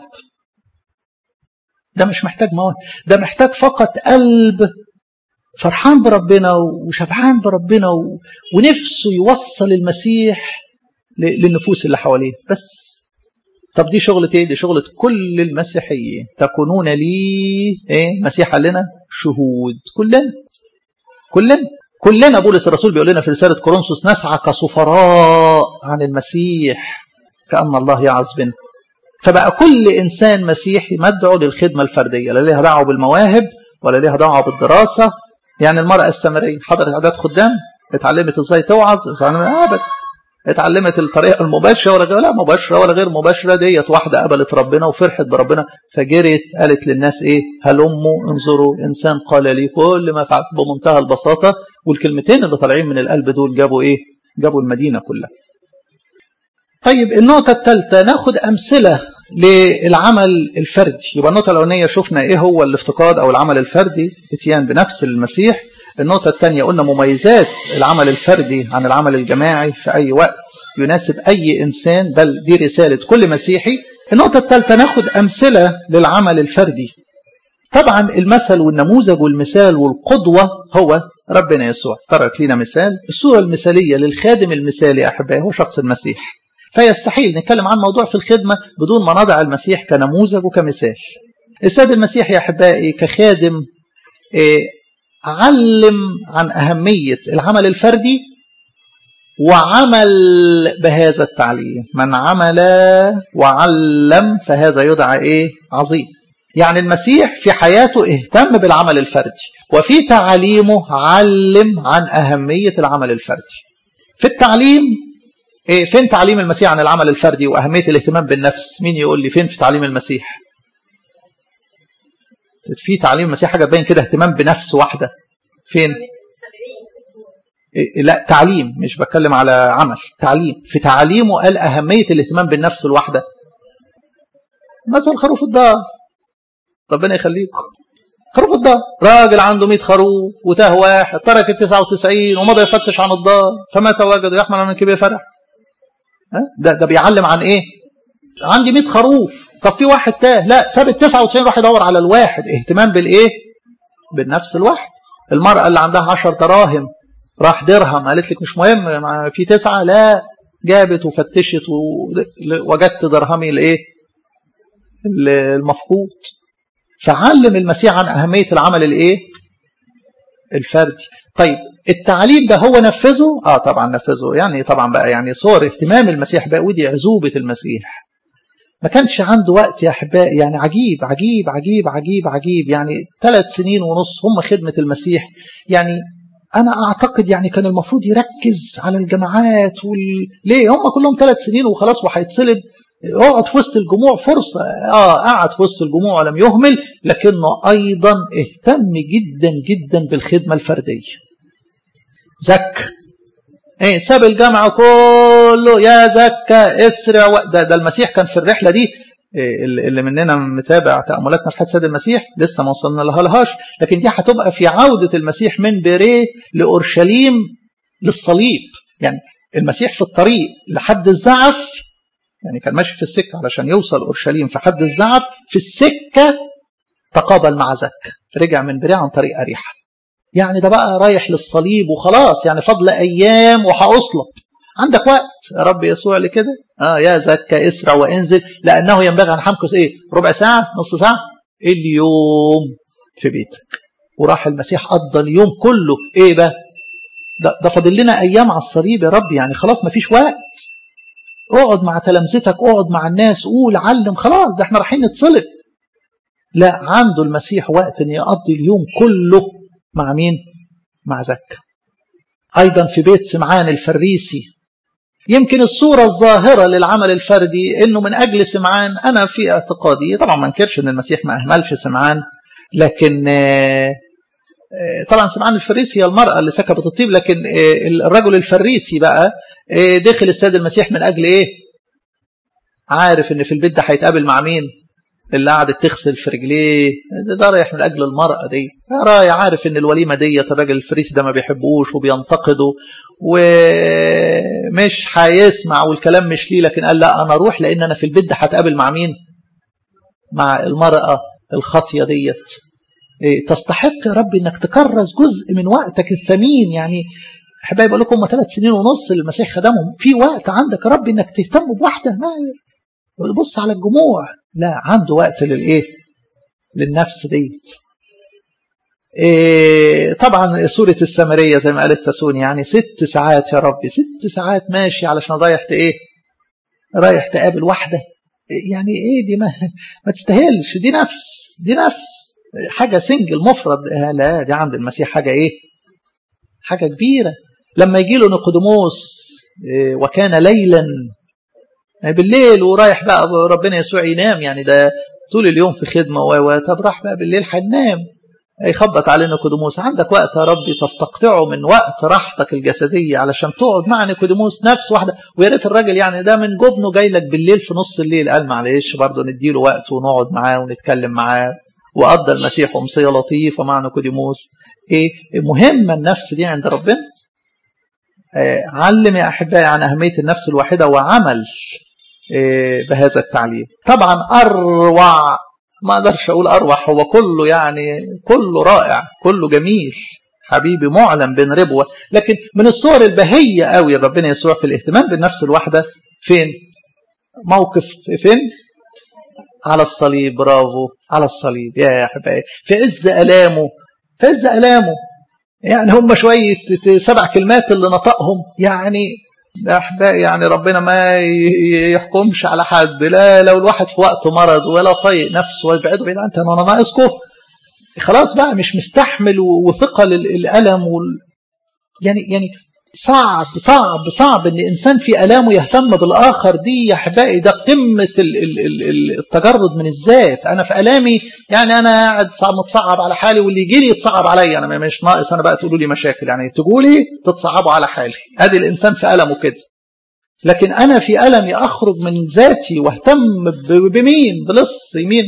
ده مش محتاج مواهب ده محتاج فقط قلب فرحان بربنا وشبعان بربنا ونفسه يوصل المسيح للنفوس اللي حواليه بس طب دي شغلة ايه دي شغلة كل المسيحيين تكونون لي ايه مسيح لنا شهود كلنا كلنا كلنا بولس الرسول بيقول لنا في رسالة كورنثوس نسعى كسفراء عن المسيح كأن الله يعظ بنا فبقى كل إنسان مسيحي مدعو للخدمة الفردية لا ليها دعوة بالمواهب ولا ليها دعوة بالدراسة يعني المرأة السامرية حضرت أعداد خدام اتعلمت ازاي توعظ ابدا اتعلمت الطريقة المباشرة ولا غير لا مباشرة ولا غير مباشرة ديت واحدة قبلت ربنا وفرحت بربنا فجرت قالت للناس ايه هلموا انظروا انسان قال لي كل ما فعلت بمنتهى البساطة والكلمتين اللي طالعين من القلب دول جابوا ايه جابوا المدينة كلها طيب النقطة الثالثة ناخد أمثلة للعمل الفردي يبقى النقطة الأولانية شفنا إيه هو الافتقاد أو العمل الفردي اتيان بنفس المسيح النقطة الثانية قلنا مميزات العمل الفردي عن العمل الجماعي في أي وقت يناسب أي إنسان بل دي رسالة كل مسيحي النقطة الثالثة ناخد أمثلة للعمل الفردي طبعا المثل والنموذج والمثال والقدوة هو ربنا يسوع ترك لنا مثال الصورة المثالية للخادم المثالي أحبائي هو شخص المسيح فيستحيل نتكلم عن موضوع في الخدمة بدون ما نضع المسيح كنموذج وكمثال السيد المسيح يا أحبائي كخادم علم عن أهمية العمل الفردي وعمل بهذا التعليم من عمل وعلم فهذا يدعى إيه عظيم يعني المسيح في حياته اهتم بالعمل الفردي وفي تعليمه علم عن أهمية العمل الفردي في التعليم إيه فين تعليم المسيح عن العمل الفردي وأهمية الاهتمام بالنفس مين يقول لي فين في تعليم المسيح في تعليم المسيح حاجة تبين كده اهتمام بنفس واحدة فين إيه لا تعليم مش بتكلم على عمل تعليم في تعليمه قال أهمية الاهتمام بالنفس الواحدة مثل خروف الدار ربنا يخليكم خروف الدار راجل عنده 100 خروف وتاه واحد ترك ال 99 ومضى يفتش عن الدار فمتى وجد يحمل عن كبير فرح ده ده بيعلم عن ايه عندي 100 خروف طب في واحد تاه لا ساب ال 99 راح يدور على الواحد اهتمام بالايه بالنفس الواحد المرأة اللي عندها 10 دراهم راح درهم قالت لك مش مهم في تسعة لا جابت وفتشت ووجدت درهمي الايه المفقود فعلم المسيح عن أهمية العمل الايه الفردي طيب التعليم ده هو نفذه اه طبعا نفذه يعني طبعا بقى يعني صور اهتمام المسيح بقى ودي عزوبة المسيح ما كانش عنده وقت يا احبائي يعني عجيب عجيب عجيب عجيب عجيب يعني ثلاث سنين ونص هم خدمة المسيح يعني أنا أعتقد يعني كان المفروض يركز على الجماعات وال... ليه هم كلهم ثلاث سنين وخلاص وهيتصلب اقعد في وسط الجموع فرصة اه قعد في وسط الجموع ولم يهمل لكنه أيضا اهتم جدا جدا بالخدمة الفردية زك ايه ساب الجامعة كله يا زكا اسرع و... ده, ده المسيح كان في الرحلة دي إيه اللي مننا متابع تأملاتنا في حياة سيد المسيح لسه ما وصلنا لها لهاش لكن دي هتبقى في عودة المسيح من بيريه لأورشليم للصليب يعني المسيح في الطريق لحد الزعف يعني كان ماشي في السكة علشان يوصل أورشليم في حد الزعف في السكة تقابل مع زك رجع من بريع عن طريق أريحة يعني ده بقى رايح للصليب وخلاص يعني فضل أيام وهأصلب عندك وقت يا رب يسوع لكده اه يا زكا اسرع وانزل لأنه ينبغي أن حمكس إيه ربع ساعة نص ساعة اليوم في بيتك وراح المسيح قضى اليوم كله إيه بقى ده, ده فاضل لنا أيام على الصليب يا رب يعني خلاص ما فيش وقت اقعد مع تلامذتك اقعد مع الناس قول علم خلاص ده احنا رايحين نتصلب لا عنده المسيح وقت ان يقضي اليوم كله مع مين مع زكا ايضا في بيت سمعان الفريسي يمكن الصورة الظاهرة للعمل الفردي انه من اجل سمعان انا في اعتقادي طبعا ما انكرش ان المسيح ما اهملش سمعان لكن طبعا سمعان الفريسي هي المرأة اللي سكبت الطيب لكن الرجل الفريسي بقى دخل السيد المسيح من أجل إيه عارف إن في البيت ده هيتقابل مع مين اللي قعدت تغسل في رجليه ده, ده رايح من أجل المرأة دي رايح عارف إن الوليمة ديت الراجل الفريسي ده ما بيحبوش وبينتقده ومش هيسمع والكلام مش ليه لكن قال لا أنا أروح لأن أنا في البيت ده هتقابل مع مين مع المرأة الخاطية ديت تستحق يا رب انك تكرس جزء من وقتك الثمين يعني احبائي بقول لكم هم ثلاث سنين ونص المسيح خدمهم في وقت عندك يا رب انك تهتم بواحده ما بص على الجموع لا عنده وقت للايه للنفس ديت إيه طبعا سورة السامرية زي ما قالت تسوني يعني ست ساعات يا ربي ست ساعات ماشي علشان رايح ايه رايح تقابل واحدة يعني ايه دي ما, ما تستاهلش دي نفس دي نفس حاجة سنجل مفرد لا دي عند المسيح حاجة ايه حاجة كبيرة لما يجي له نيقوديموس وكان ليلا بالليل ورايح بقى ربنا يسوع ينام يعني ده طول اليوم في خدمة و طب راح بقى بالليل هننام يخبط على نيكوديموس عندك وقت يا ربي تستقطعه من وقت راحتك الجسدية علشان تقعد مع نيكوديموس نفس واحدة ويا ريت الراجل يعني ده من جبنه جاي لك بالليل في نص الليل قال معلش برضه نديله وقت ونقعد معاه ونتكلم معاه وقضى المسيح أمسية لطيفة مع نيكوديموس ايه مهمة النفس دي عند ربنا علم يا أحبائي عن أهمية النفس الواحدة وعمل بهذا التعليم طبعا أروع ما أقدرش أقول أروع هو كله يعني كله رائع كله جميل حبيبي معلم بين ربوة لكن من الصور البهية قوي ربنا يسوع في الاهتمام بالنفس الواحدة فين موقف فين على الصليب برافو على الصليب يا أحبائي في عز ألامه في عز ألامه يعني هم شوية سبع كلمات اللي نطقهم يعني يا أحبائي يعني ربنا ما يحكمش على حد لا لو الواحد في وقت مرض ولا طايق نفسه ويبعده بعيد عنك أنا ناقصكم خلاص بقى مش مستحمل وثقل الألم وال... يعني يعني صعب صعب صعب ان انسان في الامه يهتم بالاخر دي يا احبائي ده قمه التجرد من الذات انا في الامي يعني انا قاعد متصعب على حالي واللي يجي لي يتصعب عليا انا مش ناقص انا بقى تقولوا لي مشاكل يعني تقولوا لي تتصعبوا على حالي ادي الانسان في المه كده لكن انا في المي اخرج من ذاتي واهتم بمين بلص يمين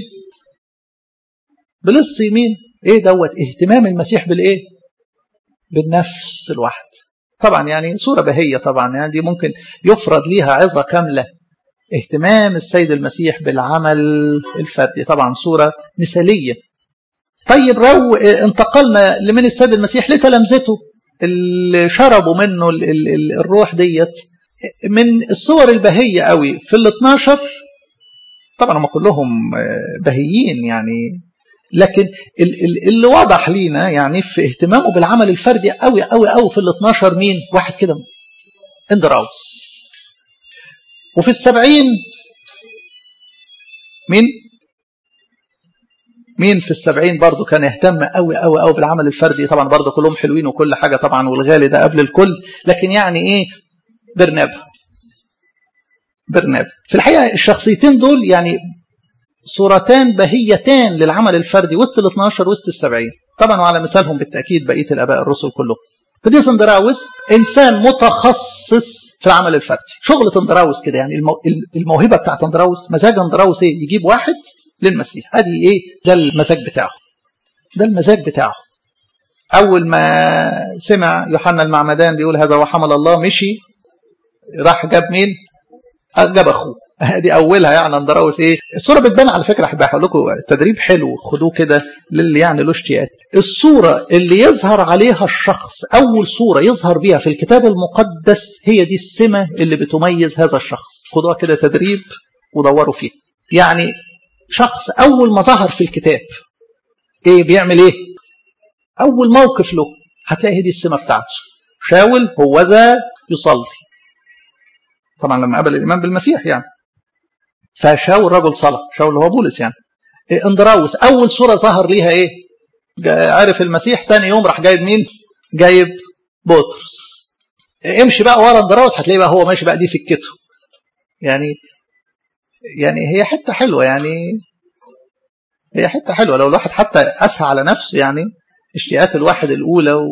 بلص يمين ايه دوت اهتمام المسيح بالايه بالنفس الواحد طبعا يعني صورة بهية طبعا يعني دي ممكن يفرض ليها عظة كاملة اهتمام السيد المسيح بالعمل الفردي طبعا صورة مثالية طيب رو انتقلنا لمن السيد المسيح لتلامذته اللي شربوا منه ال ال ال الروح ديت من الصور البهية قوي في ال 12 طبعا هم كلهم بهيين يعني لكن اللي واضح لينا يعني في اهتمامه بالعمل الفردي قوي قوي قوي في ال 12 مين واحد كده اندراوس وفي السبعين مين مين في السبعين برضه كان يهتم قوي قوي قوي بالعمل الفردي طبعا برضه كلهم حلوين وكل حاجة طبعا والغالي ده قبل الكل لكن يعني ايه برنابا برنابا في الحقيقة الشخصيتين دول يعني صورتان بهيتان للعمل الفردي وسط ال 12 وسط السبعين طبعا وعلى مثالهم بالتأكيد بقية الآباء الرسل كلهم قديس اندراوس إنسان متخصص في العمل الفردي شغلة اندراوس كده يعني الموهبة بتاعت اندراوس مزاج اندراوس ايه يجيب واحد للمسيح ادي ايه ده المزاج بتاعه ده المزاج بتاعه أول ما سمع يوحنا المعمدان بيقول هذا وحمل الله مشي راح جاب مين؟ جاب أخوه دي اولها يعني اندراوس ايه الصوره بتبان على فكره احب اقول لكم تدريب حلو خدوه كده للي يعني له اشتياق الصوره اللي يظهر عليها الشخص اول صوره يظهر بيها في الكتاب المقدس هي دي السمه اللي بتميز هذا الشخص خدوها كده تدريب ودوروا فيه يعني شخص اول ما ظهر في الكتاب ايه بيعمل ايه اول موقف له هتلاقي دي السمه بتاعته شاول هو ذا يصلي طبعا لما قابل الايمان بالمسيح يعني فشاول رجل صلاة شاول هو بولس يعني إيه اندراوس أول صورة ظهر ليها إيه عرف المسيح تاني يوم راح جايب مين جايب بطرس إيه امشي بقى ورا اندراوس هتلاقيه بقى هو ماشي بقى دي سكته يعني يعني هي حتة حلوة يعني هي حتة حلوة لو الواحد حتى أسهى على نفسه يعني اشتياقات الواحد الأولى و...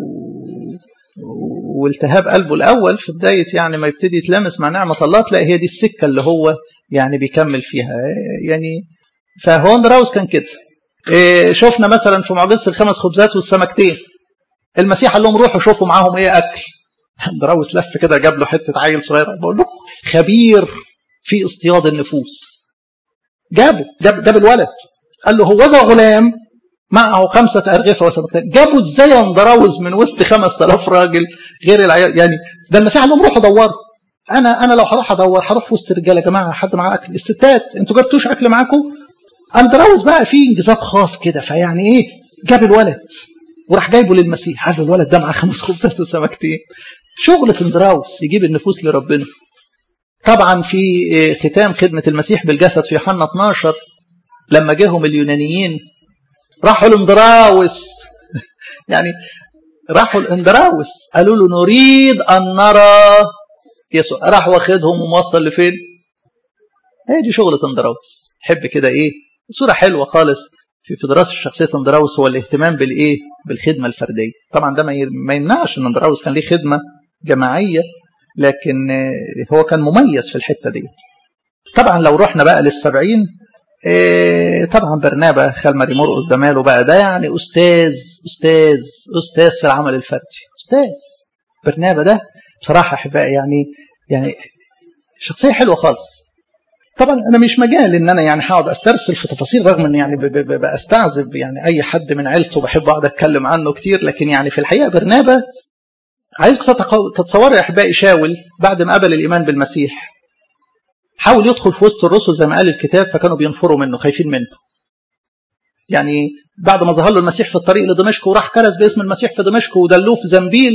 والتهاب قلبه الأول في بداية يعني ما يبتدي يتلامس مع نعمة الله تلاقي هي دي السكة اللي هو يعني بيكمل فيها يعني فهو اندراوس كان كده إيه شفنا مثلا في معجزه الخمس خبزات والسمكتين المسيح قال لهم روحوا شوفوا معاهم ايه اكل اندراوس لف كده جاب له حته عيل صغير بقول لكم خبير في اصطياد النفوس جابه جاب, جاب الولد قال له هو ذا غلام معه خمسة أرغفة وسمكتين جابوا ازاي اندراوس من وسط 5000 راجل غير العيال يعني ده المسيح قال لهم روحوا دوروا انا انا لو هروح ادور هروح في وسط الرجاله يا جماعه حد معاه اكل الستات انتوا جبتوش اكل معاكم اندراوس بقى فيه انجذاب خاص كده فيعني ايه جاب الولد وراح جايبه للمسيح قال له الولد ده معاه خمس خبزات وسمكتين شغلة اندراوس يجيب النفوس لربنا طبعا في ختام خدمة المسيح بالجسد في يوحنا 12 لما جاهم اليونانيين راحوا لاندراوس يعني راحوا لاندراوس قالوا له نريد ان نرى يسوع راح واخدهم وموصل لفين هي دي شغلة اندراوس حب كده ايه صورة حلوة خالص في في دراسة شخصية اندراوس هو الاهتمام بالايه بالخدمة الفردية طبعا ده ما يمنعش ان اندراوس كان ليه خدمة جماعية لكن هو كان مميز في الحتة ديت طبعا لو رحنا بقى للسبعين إيه طبعا برنابا خال ماري مرقس ده ماله بقى ده يعني استاذ استاذ استاذ في العمل الفردي استاذ برنابا ده بصراحه احبائي يعني يعني شخصيه حلوه خالص طبعا انا مش مجال ان انا يعني هقعد استرسل في تفاصيل رغم ان يعني بستعذب يعني اي حد من عيلته بحب اقعد اتكلم عنه كتير لكن يعني في الحقيقه برنابا عايزكم تتصوروا يا احبائي شاول بعد ما قبل الايمان بالمسيح حاول يدخل في وسط الرسل زي ما قال الكتاب فكانوا بينفروا منه خايفين منه يعني بعد ما ظهر له المسيح في الطريق لدمشق وراح كرز باسم المسيح في دمشق ودلوه في زنبيل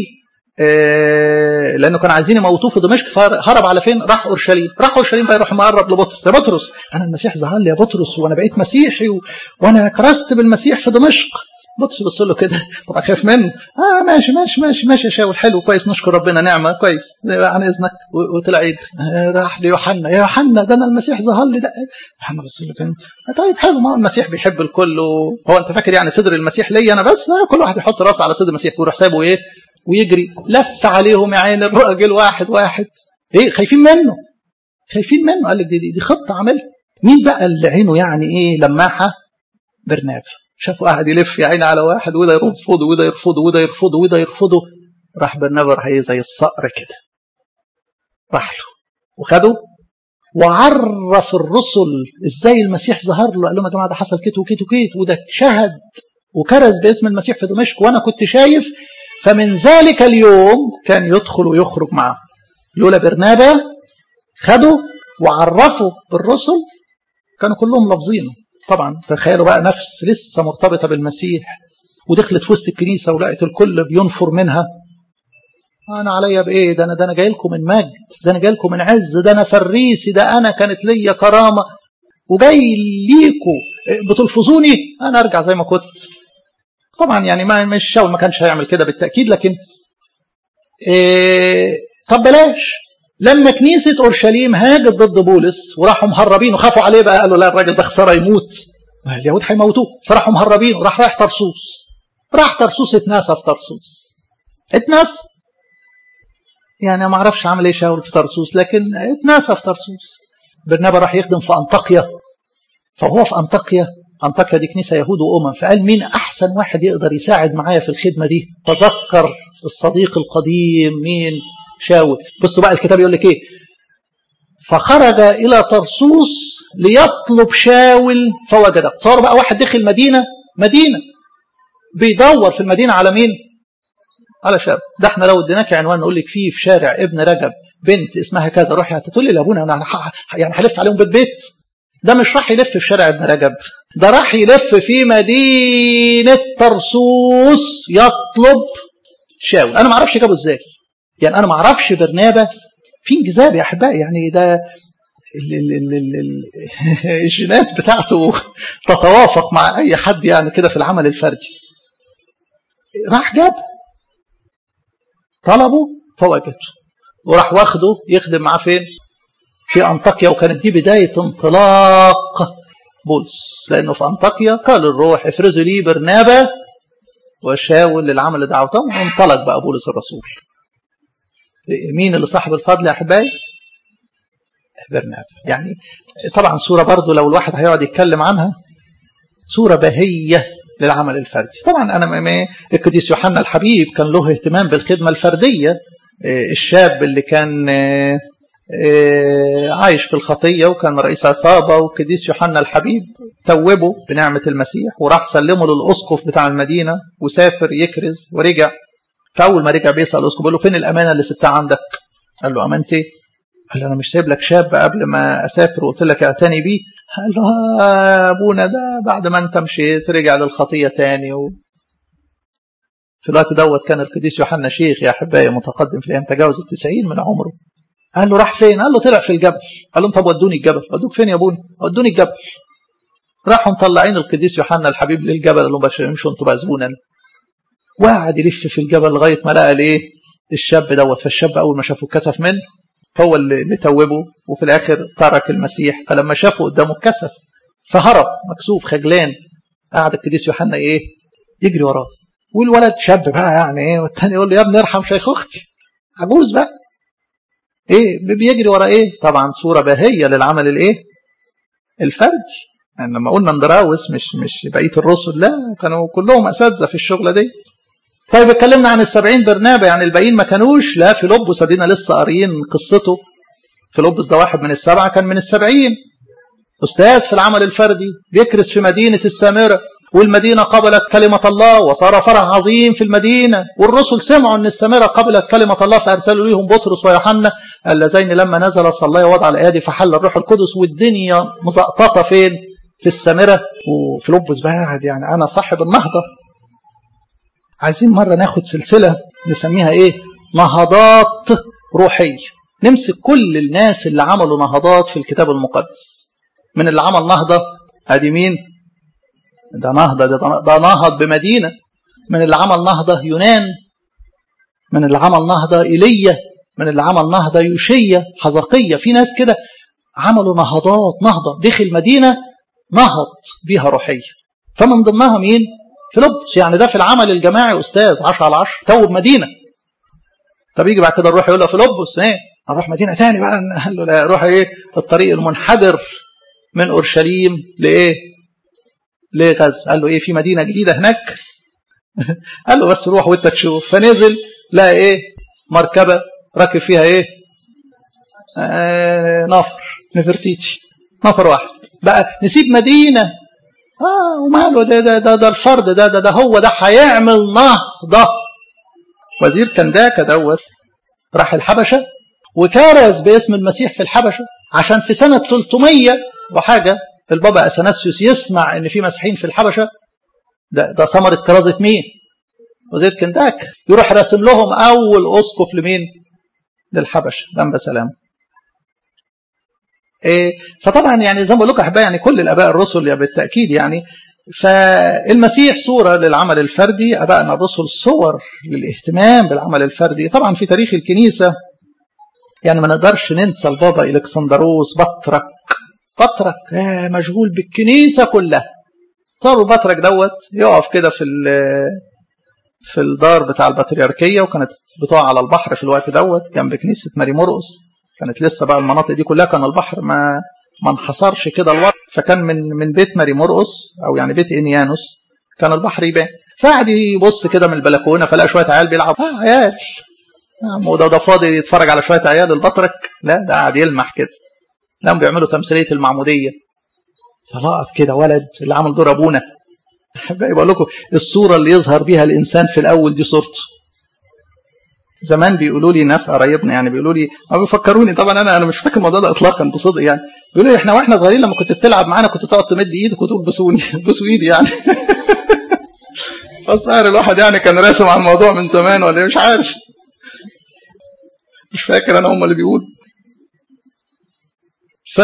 آه لانه كانوا عايزين يموتوه في دمشق فهرب على فين؟ راح اورشليم، راح اورشليم بقى يروح مقرب لبطرس، يا بطرس انا المسيح ظهر لي يا بطرس وانا بقيت مسيحي و... وانا كرست بالمسيح في دمشق. بطرس بص له كده طبعا خايف منه اه ماشي ماشي ماشي ماشي يا شاول حلو كويس نشكر ربنا نعمه كويس عن اذنك وطلع يجري آه راح ليوحنا يا يوحنا ده انا المسيح ظهر لي ده يوحنا بص له كده طيب حلو ما المسيح بيحب الكل هو انت فاكر يعني صدر المسيح ليا انا بس لا كل واحد يحط راسه على صدر المسيح ويروح سايبه ايه ويجري لف عليهم يا عين الراجل واحد واحد ايه خايفين منه خايفين منه قال لك دي, دي, دي خطه عاملها مين بقى اللي عينه يعني ايه لماحه برنابا شافوا قاعد يلف يا عيني على واحد وده يرفضه وده يرفضه وده يرفضه وده يرفضه راح برنابا راح ايه زي الصقر كده راح له وخده وعرف الرسل ازاي المسيح ظهر له قال لهم يا جماعه ده حصل كده وكده وكده وده شهد وكرز باسم المسيح في دمشق وانا كنت شايف فمن ذلك اليوم كان يدخل ويخرج معه لولا برنابا خده وعرفه بالرسل كانوا كلهم لافظينه طبعا تخيلوا بقى نفس لسه مرتبطة بالمسيح ودخلت في وسط الكنيسة ولقت الكل بينفر منها أنا عليا بإيه ده أنا ده أنا جاي لكم من مجد ده أنا جاي لكم من عز ده أنا فريسي ده أنا كانت ليا كرامة وجاي ليكوا بتلفظوني أنا أرجع زي ما كنت طبعا يعني ما مش شاول ما كانش هيعمل كده بالتأكيد لكن إيه طب بلاش لما كنيسة أورشليم هاجت ضد بولس وراحوا مهربين وخافوا عليه بقى قالوا لا الراجل ده خسارة يموت اليهود هيموتوه فراحوا مهربين وراح رايح طرسوس راح طرسوس اتناسى في طرسوس اتناسى يعني ما اعرفش عمل ايه شاول في طرسوس لكن اتناسى في طرسوس برنابا راح يخدم في انطاكيا فهو في انطاكيا انطاكيا دي كنيسه يهود وامم فقال مين احسن واحد يقدر يساعد معايا في الخدمه دي تذكر الصديق القديم مين شاول بصوا بقى الكتاب يقول لك ايه فخرج الى طرسوس ليطلب شاول فوجده تصور بقى واحد دخل مدينه مدينه بيدور في المدينه على مين على شاب ده احنا لو اديناك عنوان نقول لك فيه في شارع ابن رجب بنت اسمها كذا روحي هتقول لي لابونا انا يعني هلف عليهم بيت بيت ده مش راح يلف في شارع ابن رجب ده راح يلف في مدينه طرسوس يطلب شاول انا ما اعرفش جابه ازاي يعني انا ما اعرفش برنابا في انجذاب يا احبائي يعني ده ال ال ال ال ال الجينات بتاعته تتوافق مع اي حد يعني كده في العمل الفردي راح جاب طلبه فوجده وراح واخده يخدم معاه فين في انطاكيا وكانت دي بدايه انطلاق بولس لانه في انطاكيا قال الروح افرزوا لي برنابا وشاول للعمل دعوتهم وانطلق بقى بولس الرسول مين اللي صاحب الفضل يا احبائي برنابا يعني طبعا صوره برضو لو الواحد هيقعد يتكلم عنها صوره بهيه للعمل الفردي طبعا انا القديس يوحنا الحبيب كان له اهتمام بالخدمه الفرديه الشاب اللي كان عايش في الخطيه وكان رئيس عصابه والقديس يوحنا الحبيب توبه بنعمه المسيح وراح سلمه للاسقف بتاع المدينه وسافر يكرز ورجع فاول ما رجع بيسال الاسقف بيقول له فين الامانه اللي سبتها عندك؟ قال له امانتي؟ قال له انا مش سايب لك شاب قبل ما اسافر وقلت لك اعتني بيه قال له يا ابونا ده بعد ما انت مشيت رجع للخطيه تاني و... في الوقت دوت كان القديس يوحنا شيخ يا احبائي متقدم في الايام تجاوز التسعين من عمره قال له راح فين؟ قال له طلع في الجبل قال لهم طب ودوني الجبل ودوك فين يا ابونا؟ ودوني الجبل راحوا مطلعين القديس يوحنا الحبيب للجبل قال لهم باش امشوا انتوا بقى زبونا وقعد يلف في الجبل لغايه ما لقى الايه؟ الشاب دوت فالشاب اول ما شافه كسف منه هو اللي, اللي توبه وفي الاخر ترك المسيح فلما شافه قدامه اتكسف فهرب مكسوف خجلان قعد القديس يوحنا ايه يجري وراه والولد شاب بقى يعني ايه والتاني يقول له يا ابني ارحم شيخ اختي عجوز بقى ايه بيجري ورا ايه طبعا صوره باهيه للعمل الايه الفردي يعني لما قلنا اندراوس مش مش بقيه الرسل لا كانوا كلهم اساتذه في الشغله دي طيب اتكلمنا عن السبعين برنابة يعني الباقيين ما كانوش لا فيلبس ادينا لسه قاريين قصته فيلبس ده واحد من السبعه كان من السبعين استاذ في العمل الفردي بيكرس في مدينه السامره والمدينة قبلت كلمة الله وصار فرح عظيم في المدينة والرسل سمعوا أن السامرة قبلت كلمة الله فأرسلوا ليهم بطرس ويوحنا اللذين لما نزل صلى وضع الأيادي فحل الروح القدس والدنيا مزقططة فين في السامرة وفي لبس بقى قاعد يعني أنا صاحب النهضة عايزين مرة ناخد سلسلة نسميها إيه نهضات روحية نمسك كل الناس اللي عملوا نهضات في الكتاب المقدس من اللي عمل نهضة ادي مين ده نهضة ده, ده نهض بمدينة من اللي عمل نهضة يونان من اللي عمل نهضة إيليا من اللي عمل نهضة يوشية حزقية في ناس كده عملوا نهضات نهضة دخل مدينة نهض بيها روحية فمن ضمنها مين فيلبس يعني ده في العمل الجماعي أستاذ 10 على 10 توب مدينة طب يجي بعد كده نروح يقول له فيلبس ايه نروح مدينة تاني بقى قال له لا روح ايه الطريق المنحدر من اورشليم لايه لغز قال له ايه في مدينه جديده هناك قال له بس روح وانت تشوف فنزل لقى ايه مركبه راكب فيها ايه آه نفر نفرتيتي نفر واحد بقى نسيب مدينه اه وماله ده ده ده, ده الفرد ده ده, ده هو ده هيعمل نهضه وزير كنداكا دوت راح الحبشه وكرز باسم المسيح في الحبشه عشان في سنه 300 وحاجه البابا اثناسيوس يسمع ان في مسيحيين في الحبشه ده ده ثمره كرازه مين؟ وزير كنداك يروح راسم لهم اول اسقف لمين؟ للحبشه لمبا سلام. إيه فطبعا يعني زي ما بقول لكم احبائي يعني كل الاباء الرسل يعني بالتاكيد يعني فالمسيح صوره للعمل الفردي ابائنا الرسل صور للاهتمام بالعمل الفردي طبعا في تاريخ الكنيسه يعني ما نقدرش ننسى البابا الكسندروس بطرك بطرك مشغول بالكنيسه كلها صار بطرك دوت يقف كده في في الدار بتاع البطريركيه وكانت بتقع على البحر في الوقت دوت جنب كنيسه ماري مرقس كانت لسه بقى المناطق دي كلها كان البحر ما ما انحصرش كده الوقت فكان من من بيت ماري مرقس او يعني بيت انيانوس كان البحر يبان فقعد يبص كده من البلكونه فلقى شويه عيال بيلعبوا اه عيال وده ده فاضي يتفرج على شويه عيال البطرك لا ده قاعد يلمح كده لهم بيعملوا تمثيليه المعموديه فلقط كده ولد اللي عمل دور ابونا بقول لكم الصوره اللي يظهر بيها الانسان في الاول دي صورته زمان بيقولوا لي ناس قرايبنا يعني بيقولوا لي ما بيفكروني طبعا انا انا مش فاكر الموضوع ده اطلاقا بصدق يعني بيقولوا لي احنا واحنا صغيرين لما كنت بتلعب معانا كنت تقعد تمد ايدك وتقول بسوني بسوا ايدي يعني فالظاهر الواحد يعني كان راسم على الموضوع من زمان ولا مش عارف مش فاكر انا هم اللي بيقول ف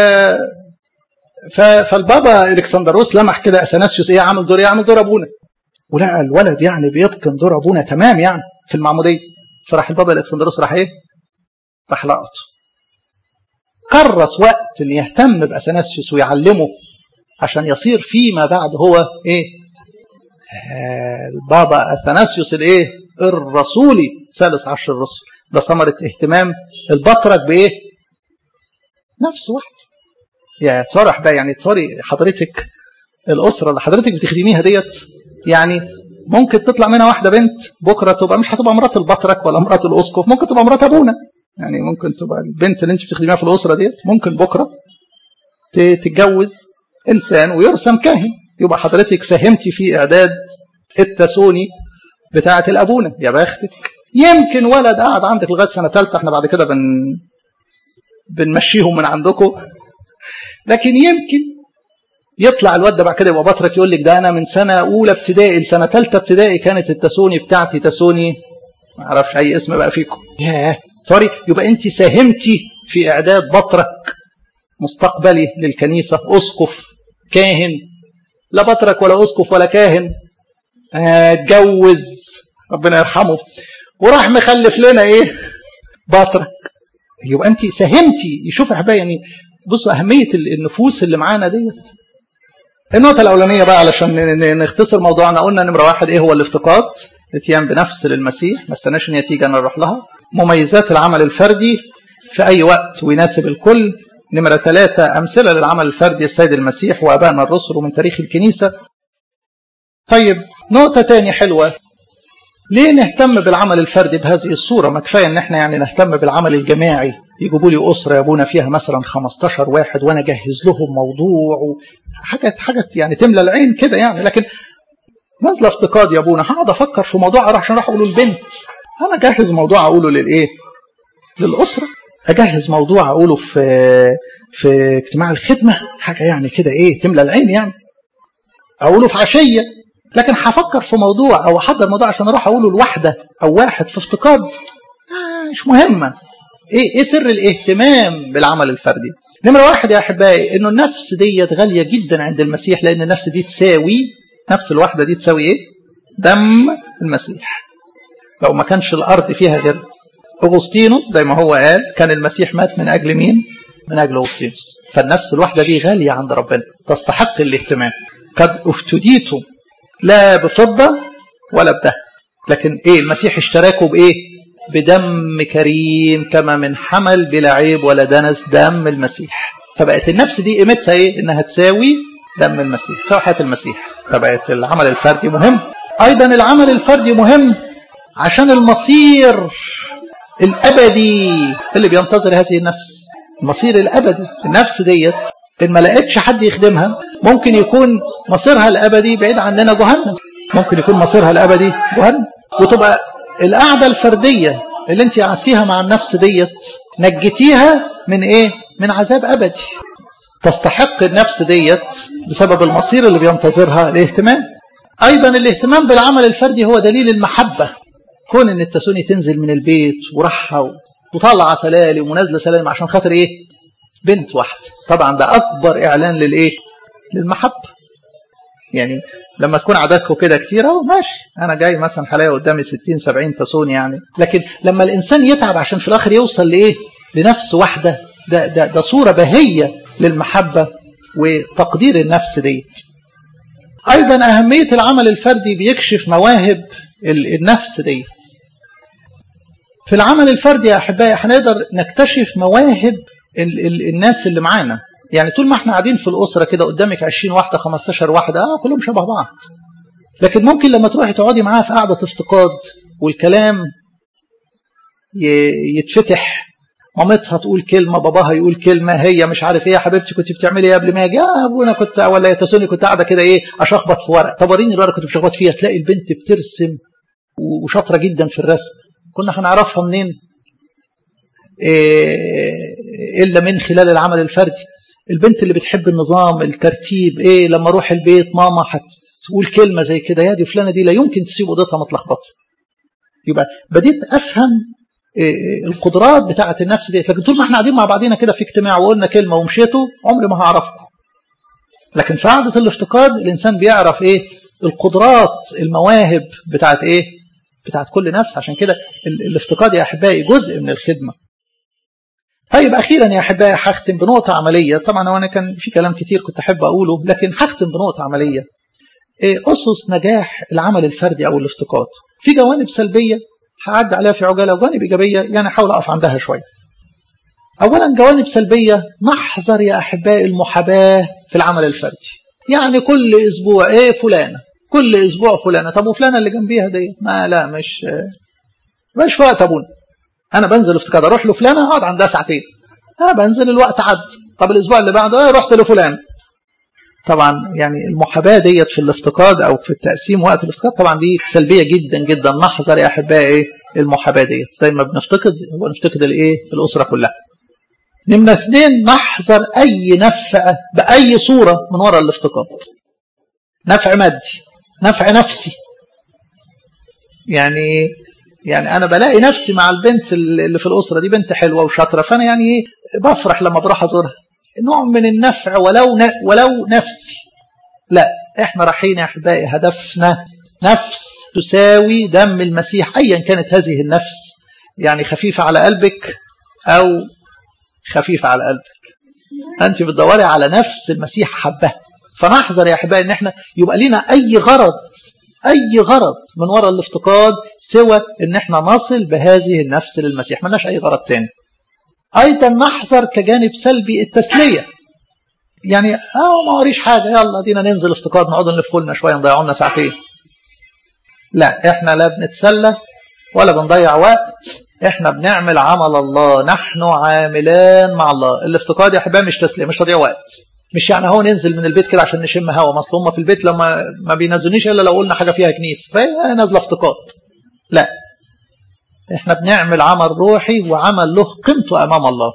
ف فالبابا الكسندروس لمح كده اثناسيوس ايه عامل دور ايه عامل دور ابونا ولقى الولد يعني بيتقن دور ابونا تمام يعني في المعموديه فراح البابا الكسندروس راح ايه راح لقطه كرس وقت ان يهتم باثناسيوس ويعلمه عشان يصير فيما بعد هو ايه آه البابا اثناسيوس الايه الرسولي ثالث عشر الرسل ده ثمرة اهتمام البطرك بايه نفس واحد يعني تصارح بقى يعني تصاري حضرتك الاسره اللي حضرتك بتخدميها ديت يعني ممكن تطلع منها واحده بنت بكره تبقى مش هتبقى مرات البطرك ولا مرات الاسقف ممكن تبقى مرات ابونا يعني ممكن تبقى البنت اللي انت بتخدميها في الاسره ديت ممكن بكره تتجوز انسان ويرسم كاهن يبقى حضرتك ساهمتي في اعداد التسوني بتاعه الابونا يا بختك يمكن ولد قاعد عندك لغايه سنه ثالثه احنا بعد كده بن بنمشيهم من عندكم لكن يمكن يطلع الواد ده بعد كده يبقى بطرك يقول لك ده انا من سنه اولى ابتدائي لسنه ثالثه ابتدائي كانت التسوني بتاعتي تسوني ما اعرفش اي اسم بقى فيكم ياه سوري يبقى انت ساهمتي في اعداد بطرك مستقبلي للكنيسه اسقف كاهن لا بطرك ولا اسقف ولا كاهن اتجوز ربنا يرحمه وراح مخلف لنا ايه بطرك يبقى انت ساهمتي يشوف احبائي يعني بصوا اهميه النفوس اللي معانا ديت النقطه الاولانيه بقى علشان نختصر موضوعنا قلنا نمره واحد ايه هو الافتقاد اتيان بنفس للمسيح ما استناش ان هي تيجي انا اروح لها مميزات العمل الفردي في اي وقت ويناسب الكل نمرة ثلاثة أمثلة للعمل الفردي السيد المسيح وأبائنا الرسل ومن تاريخ الكنيسة طيب نقطة تاني حلوة ليه نهتم بالعمل الفردي بهذه الصورة ما كفاية ان احنا يعني نهتم بالعمل الجماعي يجيبوا لي أسرة يا ابونا فيها مثلا 15 واحد وانا اجهز لهم موضوع حاجات حاجات يعني تملى العين كده يعني لكن نازله افتقاد يا ابونا هقعد افكر في موضوع اروح عشان اروح اقوله البنت انا اجهز موضوع اقوله للايه للاسره اجهز موضوع اقوله في في اجتماع الخدمه حاجه يعني كده ايه تملى العين يعني اقوله في عشيه لكن هفكر في موضوع او احضر موضوع عشان اروح اقوله لواحده او واحد في افتقاد آه مش مهمه ايه ايه سر الاهتمام بالعمل الفردي نمره واحد يا احبائي انه النفس ديت غاليه جدا عند المسيح لان النفس دي تساوي نفس الواحده دي تساوي ايه دم المسيح لو ما كانش الارض فيها غير اغسطينوس زي ما هو قال كان المسيح مات من اجل مين من اجل اغسطينوس فالنفس الواحده دي غاليه عند ربنا تستحق الاهتمام قد افتديتم لا بفضه ولا بذهب لكن ايه المسيح اشتراكوا بايه بدم كريم كما من حمل بلا عيب ولا دنس دم المسيح فبقت النفس دي قيمتها ايه انها تساوي دم المسيح تساوي حياه المسيح فبقت العمل الفردي مهم ايضا العمل الفردي مهم عشان المصير الابدي اللي بينتظر هذه النفس المصير الابدي النفس ديت ان ما لقيتش حد يخدمها ممكن يكون مصيرها الابدي بعيد عننا جهنم ممكن يكون مصيرها الابدي جهنم وتبقى القعده الفرديه اللي انت قعدتيها مع النفس ديت نجتيها من ايه من عذاب ابدي تستحق النفس ديت بسبب المصير اللي بينتظرها الاهتمام ايضا الاهتمام بالعمل الفردي هو دليل المحبه كون ان التسوني تنزل من البيت وراحها وطالعه سلالم ونازله سلالم عشان خاطر ايه بنت واحده طبعا ده اكبر اعلان للايه للمحبه يعني لما تكون عددكم كده كتير اهو ماشي انا جاي مثلا هلاقي قدامي 60 70 تسون يعني لكن لما الانسان يتعب عشان في الاخر يوصل لايه لنفس واحده ده ده ده صوره بهيه للمحبه وتقدير النفس ديت ايضا اهميه العمل الفردي بيكشف مواهب النفس ديت في العمل الفردي يا احبائي هنقدر نكتشف مواهب ال ال الناس اللي معانا يعني طول ما احنا قاعدين في الاسره كده قدامك 20 واحده 15 واحده اه كلهم شبه بعض لكن ممكن لما تروحي تقعدي معاها في قعده افتقاد والكلام يتفتح مامتها تقول كلمة باباها يقول كلمة هي مش عارف ايه يا حبيبتي كنت بتعملي ايه قبل ما اجي يا ابونا كنت ولا يا تسوني كنت قاعدة كده ايه اشخبط في ورق طب وريني الورقة كنت بشخبط فيها تلاقي البنت بترسم وشاطرة جدا في الرسم كنا هنعرفها منين إيه الا من خلال العمل الفردي البنت اللي بتحب النظام الترتيب ايه لما اروح البيت ماما هتقول كلمة زي كده يا دي فلانة دي لا يمكن تسيب اوضتها متلخبطة يبقى بديت افهم القدرات بتاعه النفس ديت لكن طول ما احنا قاعدين مع بعضينا كده في اجتماع وقلنا كلمه ومشيتوا عمري ما هعرفكم لكن في قعده الافتقاد الانسان بيعرف ايه القدرات المواهب بتاعه ايه بتاعه كل نفس عشان كده الافتقاد يا احبائي جزء من الخدمه طيب اخيرا يا احبائي هختم بنقطه عمليه طبعا وانا كان في كلام كتير كنت احب اقوله لكن هختم بنقطه عمليه إيه اسس نجاح العمل الفردي او الافتقاد في جوانب سلبيه هعدي عليها في عجاله وجوانب ايجابيه يعني احاول اقف عندها شويه. اولا جوانب سلبيه نحذر يا احبائي المحاباه في العمل الفردي. يعني كل اسبوع ايه فلانه كل اسبوع فلانه طب وفلانه اللي جنبيها دي ما لا مش مش في وقت ابونا. انا بنزل افتقاد اروح لفلانه اقعد عندها ساعتين. انا بنزل الوقت عد طب الاسبوع اللي بعده ايه رحت لفلان. طبعا يعني المحاباه ديت في الافتقاد او في التقسيم وقت الافتقاد طبعا دي سلبيه جدا جدا نحذر يا احبائي المحاباه ديت زي ما بنفتقد هو نفتقد الايه الاسره كلها نمرة اثنين نحذر اي نفع باي صوره من وراء الافتقاد نفع مادي نفع نفسي يعني يعني انا بلاقي نفسي مع البنت اللي في الاسره دي بنت حلوه وشاطره فانا يعني بفرح لما بروح ازورها نوع من النفع ولو ن... ولو نفسي لا احنا رايحين يا احبائي هدفنا نفس تساوي دم المسيح ايا كانت هذه النفس يعني خفيفه على قلبك او خفيفه على قلبك انت بتدوري على نفس المسيح حبها فنحذر يا احبائي ان احنا يبقى لنا اي غرض اي غرض من وراء الافتقاد سوى ان احنا نصل بهذه النفس للمسيح ملناش اي غرض تاني ايضا نحذر كجانب سلبي التسليه يعني اه ما وريش حاجه يلا دينا ننزل افتقاد نقعد نلف لنا شويه نضيع لنا ساعتين لا احنا لا بنتسلى ولا بنضيع وقت احنا بنعمل عمل الله نحن عاملان مع الله الافتقاد يا احبائي مش تسليه مش تضييع وقت مش يعني هو ننزل من البيت كده عشان نشم هوا ما اصل هم في البيت لما ما بينزلونيش الا لو قلنا حاجه فيها كنيسه فهي نازله افتقاد لا احنا بنعمل عمل روحي وعمل له قيمته امام الله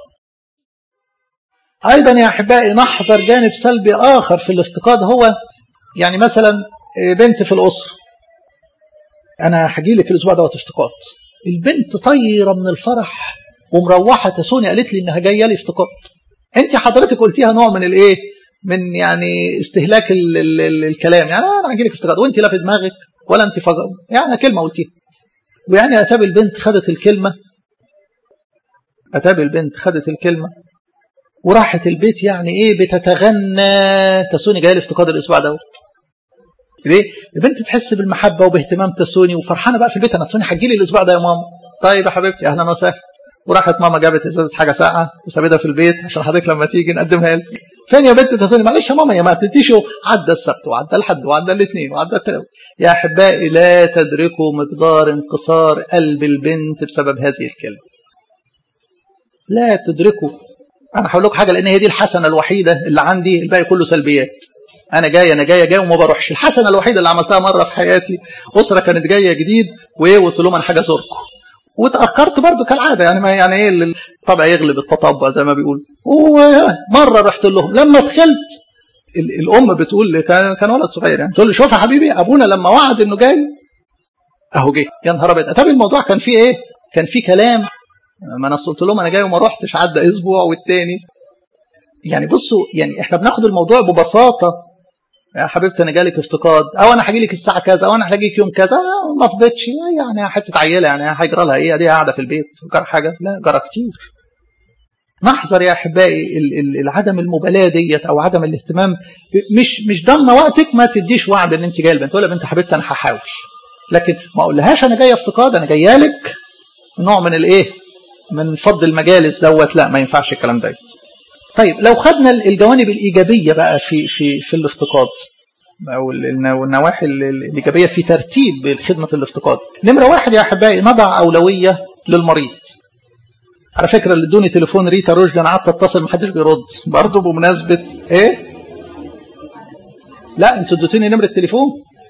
ايضا يا احبائي نحذر جانب سلبي اخر في الافتقاد هو يعني مثلا بنت في الاسره انا هجي لك الاسبوع دوت افتقاد البنت طايره من الفرح ومروحه تسوني قالت لي انها جايه لي افتقاد انت حضرتك قلتيها نوع من الايه من يعني استهلاك ال ال ال الكلام يعني انا هجي لك افتقاد وانت لا في دماغك ولا انت فج... يعني كلمه قلتيها ويعني اتاب البنت خدت الكلمه اتاب البنت خدت الكلمه وراحت البيت يعني ايه بتتغنى تسوني جايه لي افتقاد الاسبوع دوت ليه؟ البنت تحس بالمحبه وباهتمام تسوني وفرحانه بقى في البيت انا تسوني هتجي لي الاسبوع ده يا ماما طيب يا حبيبتي اهلا وسهلا وراحت ماما جابت ازازه حاجه ساقعه وسابتها في البيت عشان حضرتك لما تيجي نقدمها لك فين يا بنت تسوني معلش يا ماما يا ما تديش عدى السبت وعدى الحد وعدى الاثنين وعدى التلاوه يا احبائي لا تدركوا مقدار انكسار قلب البنت بسبب هذه الكلمه لا تدركوا انا هقول لكم حاجه لان هي دي الحسنه الوحيده اللي عندي الباقي كله سلبيات انا جاي انا جاي جاي وما بروحش الحسنه الوحيده اللي عملتها مره في حياتي اسره كانت جايه جديد وايه قلت لهم انا حاجه ازوركم وتاخرت برضو كالعاده يعني ما يعني ايه الطبع يغلب التطبع زي ما بيقول ومره رحت لهم لما دخلت الام بتقول لي كان كان ولد صغير يعني تقول لي شوف يا حبيبي ابونا لما وعد انه جاي اهو جه يا نهار ابيض طب الموضوع كان فيه ايه؟ كان فيه كلام ما انا قلت لهم انا جاي وما رحتش عدى اسبوع والتاني يعني بصوا يعني احنا بناخد الموضوع ببساطه يا حبيبتي انا جالك افتقاد او انا هاجي لك الساعه كذا او انا هاجيك يوم كذا ما فضتش يعني حته عيله يعني هيجرى لها ايه دي قاعده في البيت جرى حاجه لا جرى كتير نحذر يا احبائي العدم المبالاه ديت او عدم الاهتمام مش مش ضامنه وقتك ما تديش وعد ان انت جايه البنت تقول يا بنت حبيبتي انا هحاول لكن ما اقولهاش انا جايه افتقاد انا جايه لك نوع من الايه من فض المجالس دوت لا ما ينفعش الكلام دوت طيب لو خدنا الجوانب الإيجابية بقى في في في الافتقاد أو النواحي الإيجابية في ترتيب خدمة الافتقاد نمرة واحد يا أحبائي نضع أولوية للمريض على فكرة اللي ادوني تليفون ريتا روجلي أنا قعدت أتصل محدش بيرد برضه بمناسبة إيه؟ لا أنتوا اديتوني نمرة تليفون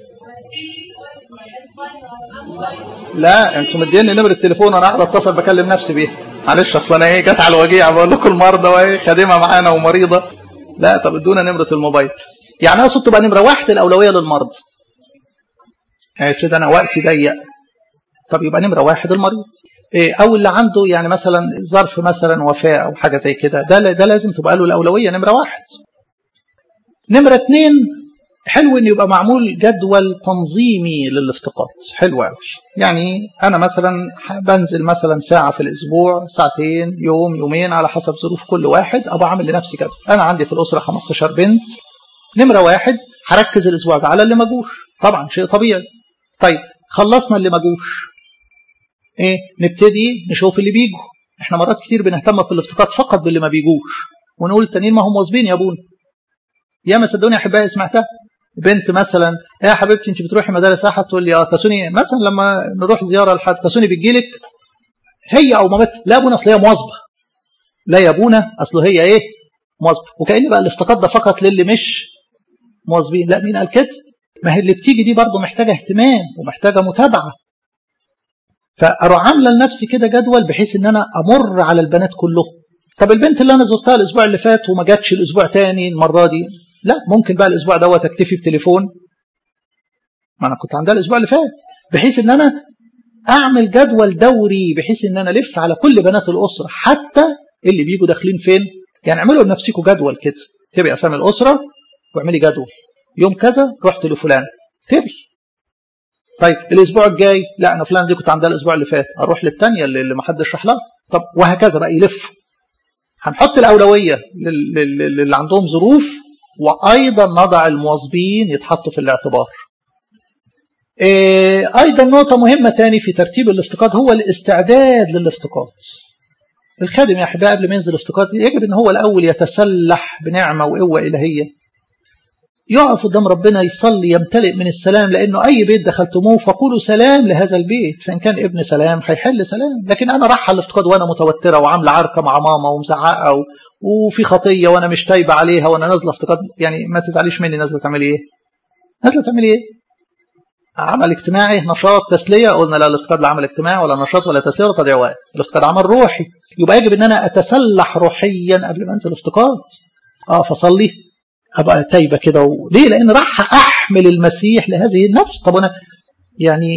لا انتوا مديني نمرة التليفون وانا قاعد اتصل بكلم نفسي بيها معلش اصل انا ايه جت على الوجيع بقول لكم المرضى وايه خادمه معانا ومريضه لا طب ادونا نمره الموبايل يعني اقصد تبقى نمره واحد الاولويه للمرض افرض انا وقتي ضيق طب يبقى نمره واحد المريض إيه او اللي عنده يعني مثلا ظرف مثلا وفاه او حاجه زي كده ده ده لازم تبقى له الاولويه نمره واحد نمره اثنين حلو ان يبقى معمول جدول تنظيمي للافتقاد حلو قوي يعني انا مثلا بنزل مثلا ساعه في الاسبوع ساعتين يوم يومين على حسب ظروف كل واحد ابقى عامل لنفسي جدول انا عندي في الاسره 15 بنت نمره واحد هركز الاسبوع ده على اللي ما جوش طبعا شيء طبيعي طيب خلصنا اللي ما جوش ايه نبتدي نشوف اللي بيجوا احنا مرات كتير بنهتم في الافتقاد فقط باللي ما بيجوش ونقول التانيين ما هم واظبين يا ابونا يا ما صدقوني يا احبائي سمعتها بنت مثلا يا حبيبتي انت بتروحي مدارس احد تقول لي اه تسوني مثلا لما نروح زياره لحد تسوني بتجي لك هي او مامتها لا ابونا اصل هي مواظبه لا يا ابونا اصل هي ايه مواظبه وكان بقى الافتقاد ده فقط للي مش مواظبين لا مين قال كده ما هي اللي بتيجي دي برضه محتاجه اهتمام ومحتاجه متابعه فاروح عامله لنفسي كده جدول بحيث ان انا امر على البنات كلهم طب البنت اللي انا زرتها الاسبوع اللي فات وما جاتش الاسبوع تاني المره دي لا ممكن بقى الاسبوع دوت اكتفي بتليفون ما انا كنت عندها الاسبوع اللي فات بحيث ان انا اعمل جدول دوري بحيث ان انا الف على كل بنات الاسره حتى اللي بيجوا داخلين فين يعني اعملوا لنفسكم جدول كده تبقي اسامي الاسره واعملي جدول يوم كذا رحت لفلان تبي طيب الاسبوع الجاي لا انا فلان دي كنت عندها الاسبوع اللي فات اروح للثانيه اللي ما حدش راح لها طب وهكذا بقى يلف هنحط الاولويه للي عندهم ظروف وايضا نضع المواظبين يتحطوا في الاعتبار ايضا نقطه مهمه تاني في ترتيب الافتقاد هو الاستعداد للافتقاد الخادم يا احبائي قبل ما ينزل افتقاد يجب ان هو الاول يتسلح بنعمه وقوه الهيه يقف قدام ربنا يصلي يمتلئ من السلام لانه اي بيت دخلتموه فقولوا سلام لهذا البيت فان كان ابن سلام هيحل سلام لكن انا رايحه الافتقاد وانا متوتره وعامله عركه مع ماما ومزعقه وفي خطيه وانا مش تايبه عليها وانا نازله افتقاد يعني ما تزعليش مني نازله تعملي ايه؟ نازله تعملي ايه؟ عمل اجتماعي نشاط تسليه قلنا لا الافتقاد لا عمل اجتماعي ولا نشاط ولا تسليه ولا تضييع وقت الافتقاد عمل روحي يبقى يجب ان انا اتسلح روحيا قبل ما انزل افتقاد اه فصلي ابقى تايبه كده و... ليه لان راح احمل المسيح لهذه النفس طب انا يعني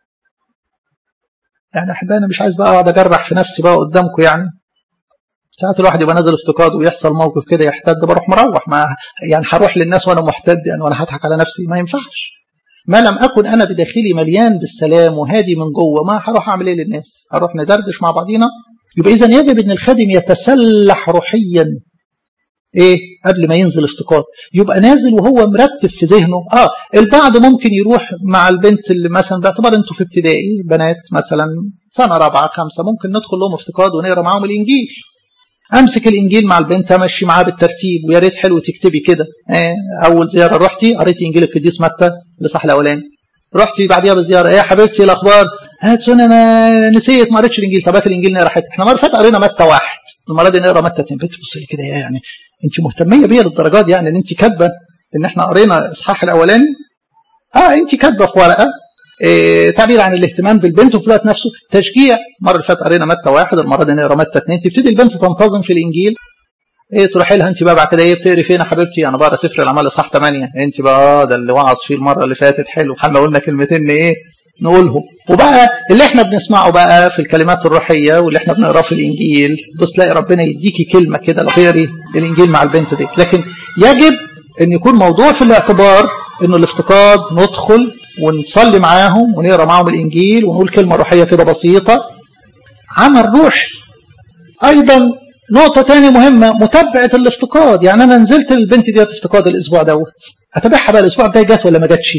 يعني احبائي انا مش عايز بقى اقعد اجرح في نفسي بقى قدامكم يعني ساعات الواحد يبقى نازل افتقاد ويحصل موقف كده يحتد بروح مروح ما يعني هروح للناس وانا محتد يعني وانا هضحك على نفسي ما ينفعش ما لم اكن انا بداخلي مليان بالسلام وهادي من جوه ما هروح اعمل ايه للناس هروح ندردش مع بعضينا يبقى اذا يجب ان الخادم يتسلح روحيا ايه قبل ما ينزل افتقاد يبقى نازل وهو مرتب في ذهنه اه البعض ممكن يروح مع البنت اللي مثلا باعتبار انتوا في ابتدائي بنات مثلا سنه رابعه خمسه ممكن ندخل لهم افتقاد ونقرا معاهم الانجيل امسك الانجيل مع البنت امشي معاها بالترتيب ويا ريت حلو تكتبي كده آه اول زياره رحتي قريتي انجيل القديس متى الاصحاح الاولاني رحتي بعديها بزياره ايه يا حبيبتي ايه الاخبار؟ هات انا نسيت ما قريتش الانجيل طب هات الانجيل نقرا حته احنا المره اللي فاتت قرينا متى واحد المره دي نقرا متى اثنين بتبص لي كده يعني انت مهتميه بيا للدرجات دي يعني ان انت كاتبه ان احنا قرينا الاصحاح الاولاني اه انت كاتبه في ورقه إيه تعبير عن الاهتمام بالبنت وفي الوقت نفسه تشجيع المره اللي فاتت قرينا متى واحد المره دي نقرا متى اثنين تبتدي البنت تنتظم في الانجيل ايه تروحي لها انت بقى بعد كده ايه بتقري فين يا حبيبتي انا بقرا سفر الاعمال اصحاح 8 انت بقى ده اللي وعظ فيه المره اللي فاتت حلو احنا قلنا كلمتين ايه نقولهم وبقى اللي احنا بنسمعه بقى في الكلمات الروحيه واللي احنا بنقراه في الانجيل بص تلاقي ربنا يديكي كلمه كده تقري الانجيل مع البنت دي لكن يجب ان يكون موضوع في الاعتبار انه الافتقاد ندخل ونصلي معاهم ونقرا معاهم الانجيل ونقول كلمه روحيه كده بسيطه عمل روحي ايضا نقطة تانية مهمة متابعة الافتقاد يعني أنا نزلت البنت ديت افتقاد الأسبوع دوت هتابعها بقى الأسبوع الجاي جت ولا ما جاتش؟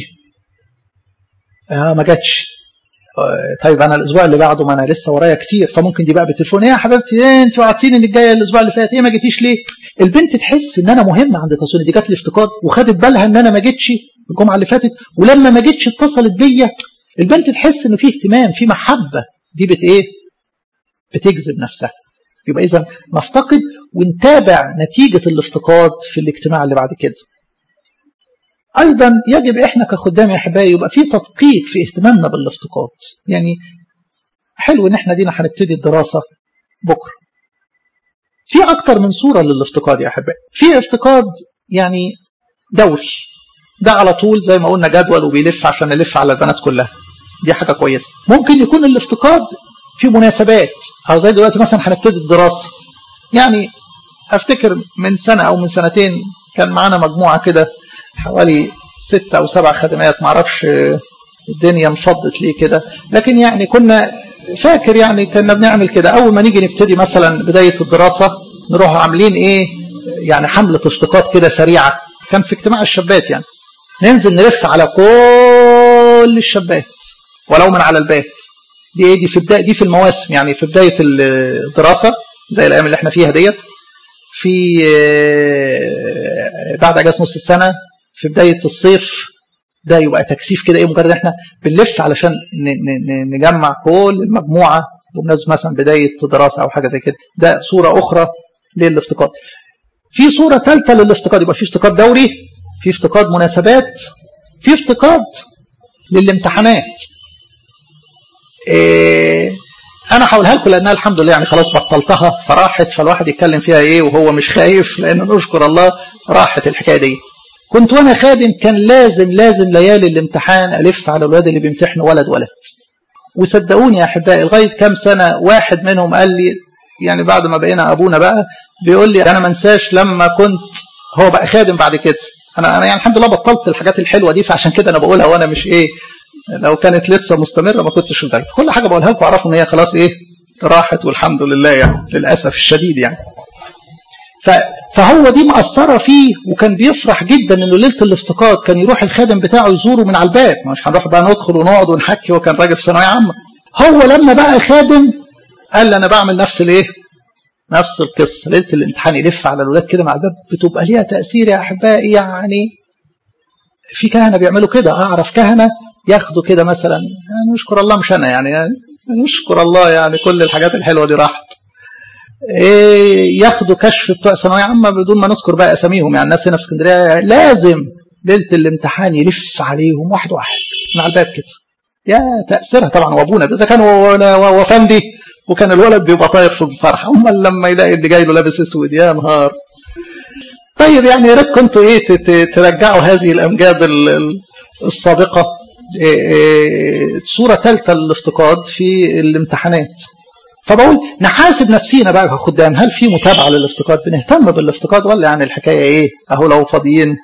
آه ما جاتش طيب انا الاسبوع اللي بعده ما انا لسه ورايا كتير فممكن دي بقى بالتليفون ايه يا حبيبتي ايه انت وعدتيني انك جايه الاسبوع اللي فات ايه ما جيتيش ليه؟ البنت تحس ان انا مهمه عند تصوني دي جات لي افتقاد وخدت بالها ان انا ما جيتش الجمعه اللي فاتت ولما ما جيتش اتصلت بيا البنت تحس انه في اهتمام في محبه دي بت ايه؟ بتجذب نفسها يبقى اذا نفتقد ونتابع نتيجه الافتقاد في الاجتماع اللي بعد كده ايضا يجب احنا كخدام يا احبائي يبقى في تدقيق في اهتمامنا بالافتقاد يعني حلو ان احنا دينا هنبتدي الدراسه بكره في اكتر من صوره للافتقاد يا احبائي في افتقاد يعني دوري ده على طول زي ما قلنا جدول وبيلف عشان نلف على البنات كلها دي حاجه كويسه ممكن يكون الافتقاد في مناسبات او زي دلوقتي مثلا هنبتدي الدراسه يعني افتكر من سنه او من سنتين كان معانا مجموعه كده حوالي ستة أو سبع خدمات معرفش الدنيا انفضت ليه كده لكن يعني كنا فاكر يعني كنا بنعمل كده أول ما نيجي نبتدي مثلا بداية الدراسة نروح عاملين إيه يعني حملة افتقاد كده سريعة كان في اجتماع الشابات يعني ننزل نلف على كل الشابات ولو من على الباب دي ايه دي في بداية دي في المواسم يعني في بداية الدراسة زي الأيام اللي احنا فيها ديت في بعد اجازه نص السنه في بدايه الصيف ده يبقى تكثيف كده ايه مجرد احنا بنلف علشان نجمع كل المجموعه بمناسبه مثلا بدايه دراسه او حاجه زي كده ده صوره اخرى للافتقاد في صوره ثالثه للافتقاد يبقى في افتقاد دوري في افتقاد مناسبات في افتقاد للامتحانات إيه انا هقولها لكم لانها الحمد لله يعني خلاص بطلتها فراحت فالواحد يتكلم فيها ايه وهو مش خايف لان نشكر الله راحت الحكايه دي كنت وانا خادم كان لازم لازم ليالي الامتحان الف على الولاد اللي بيمتحنوا ولد ولد وصدقوني يا احبائي لغايه كام سنه واحد منهم قال لي يعني بعد ما بقينا ابونا بقى بيقول لي انا ما انساش لما كنت هو بقى خادم بعد كده انا انا يعني الحمد لله بطلت الحاجات الحلوه دي فعشان كده انا بقولها وانا مش ايه لو كانت لسه مستمره ما كنتش قلتها كل حاجه بقولها لكم اعرفوا ان هي خلاص ايه راحت والحمد لله يعني للاسف الشديد يعني فهو دي مأثرة فيه وكان بيفرح جدا انه ليلة الافتقاد كان يروح الخادم بتاعه يزوره من على الباب مش هنروح بقى ندخل ونقعد ونحكي وكان راجل في ثانوية عامة هو لما بقى خادم قال لي انا بعمل نفس الايه؟ نفس القصة ليلة الامتحان يلف على الولاد كده مع الباب بتبقى ليها تأثير يا أحبائي يعني في كهنة بيعملوا كده أعرف كهنة ياخدوا كده مثلا يعني نشكر الله مش أنا يعني, يعني نشكر الله يعني كل الحاجات الحلوة دي راحت إيه ياخدوا كشف بتوع ثانوية عامة بدون ما نذكر بقى أساميهم يعني الناس هنا في اسكندرية لازم ليلة الامتحان يلف عليهم واحد واحد من على الباب كده يا تأثيرها طبعا وابونا ده إذا كان وفندي وكان الولد بيبقى طاير في الفرحة أمال لما يلاقي اللي جاي له لابس أسود يا نهار طيب يعني يا ريت كنتوا ايه ترجعوا هذه الامجاد السابقه صوره ثالثه للافتقاد في الامتحانات فبقول نحاسب نفسينا بقى كخدام هل في متابعه للافتقاد بنهتم بالافتقاد ولا يعني الحكايه ايه اهو لو فاضيين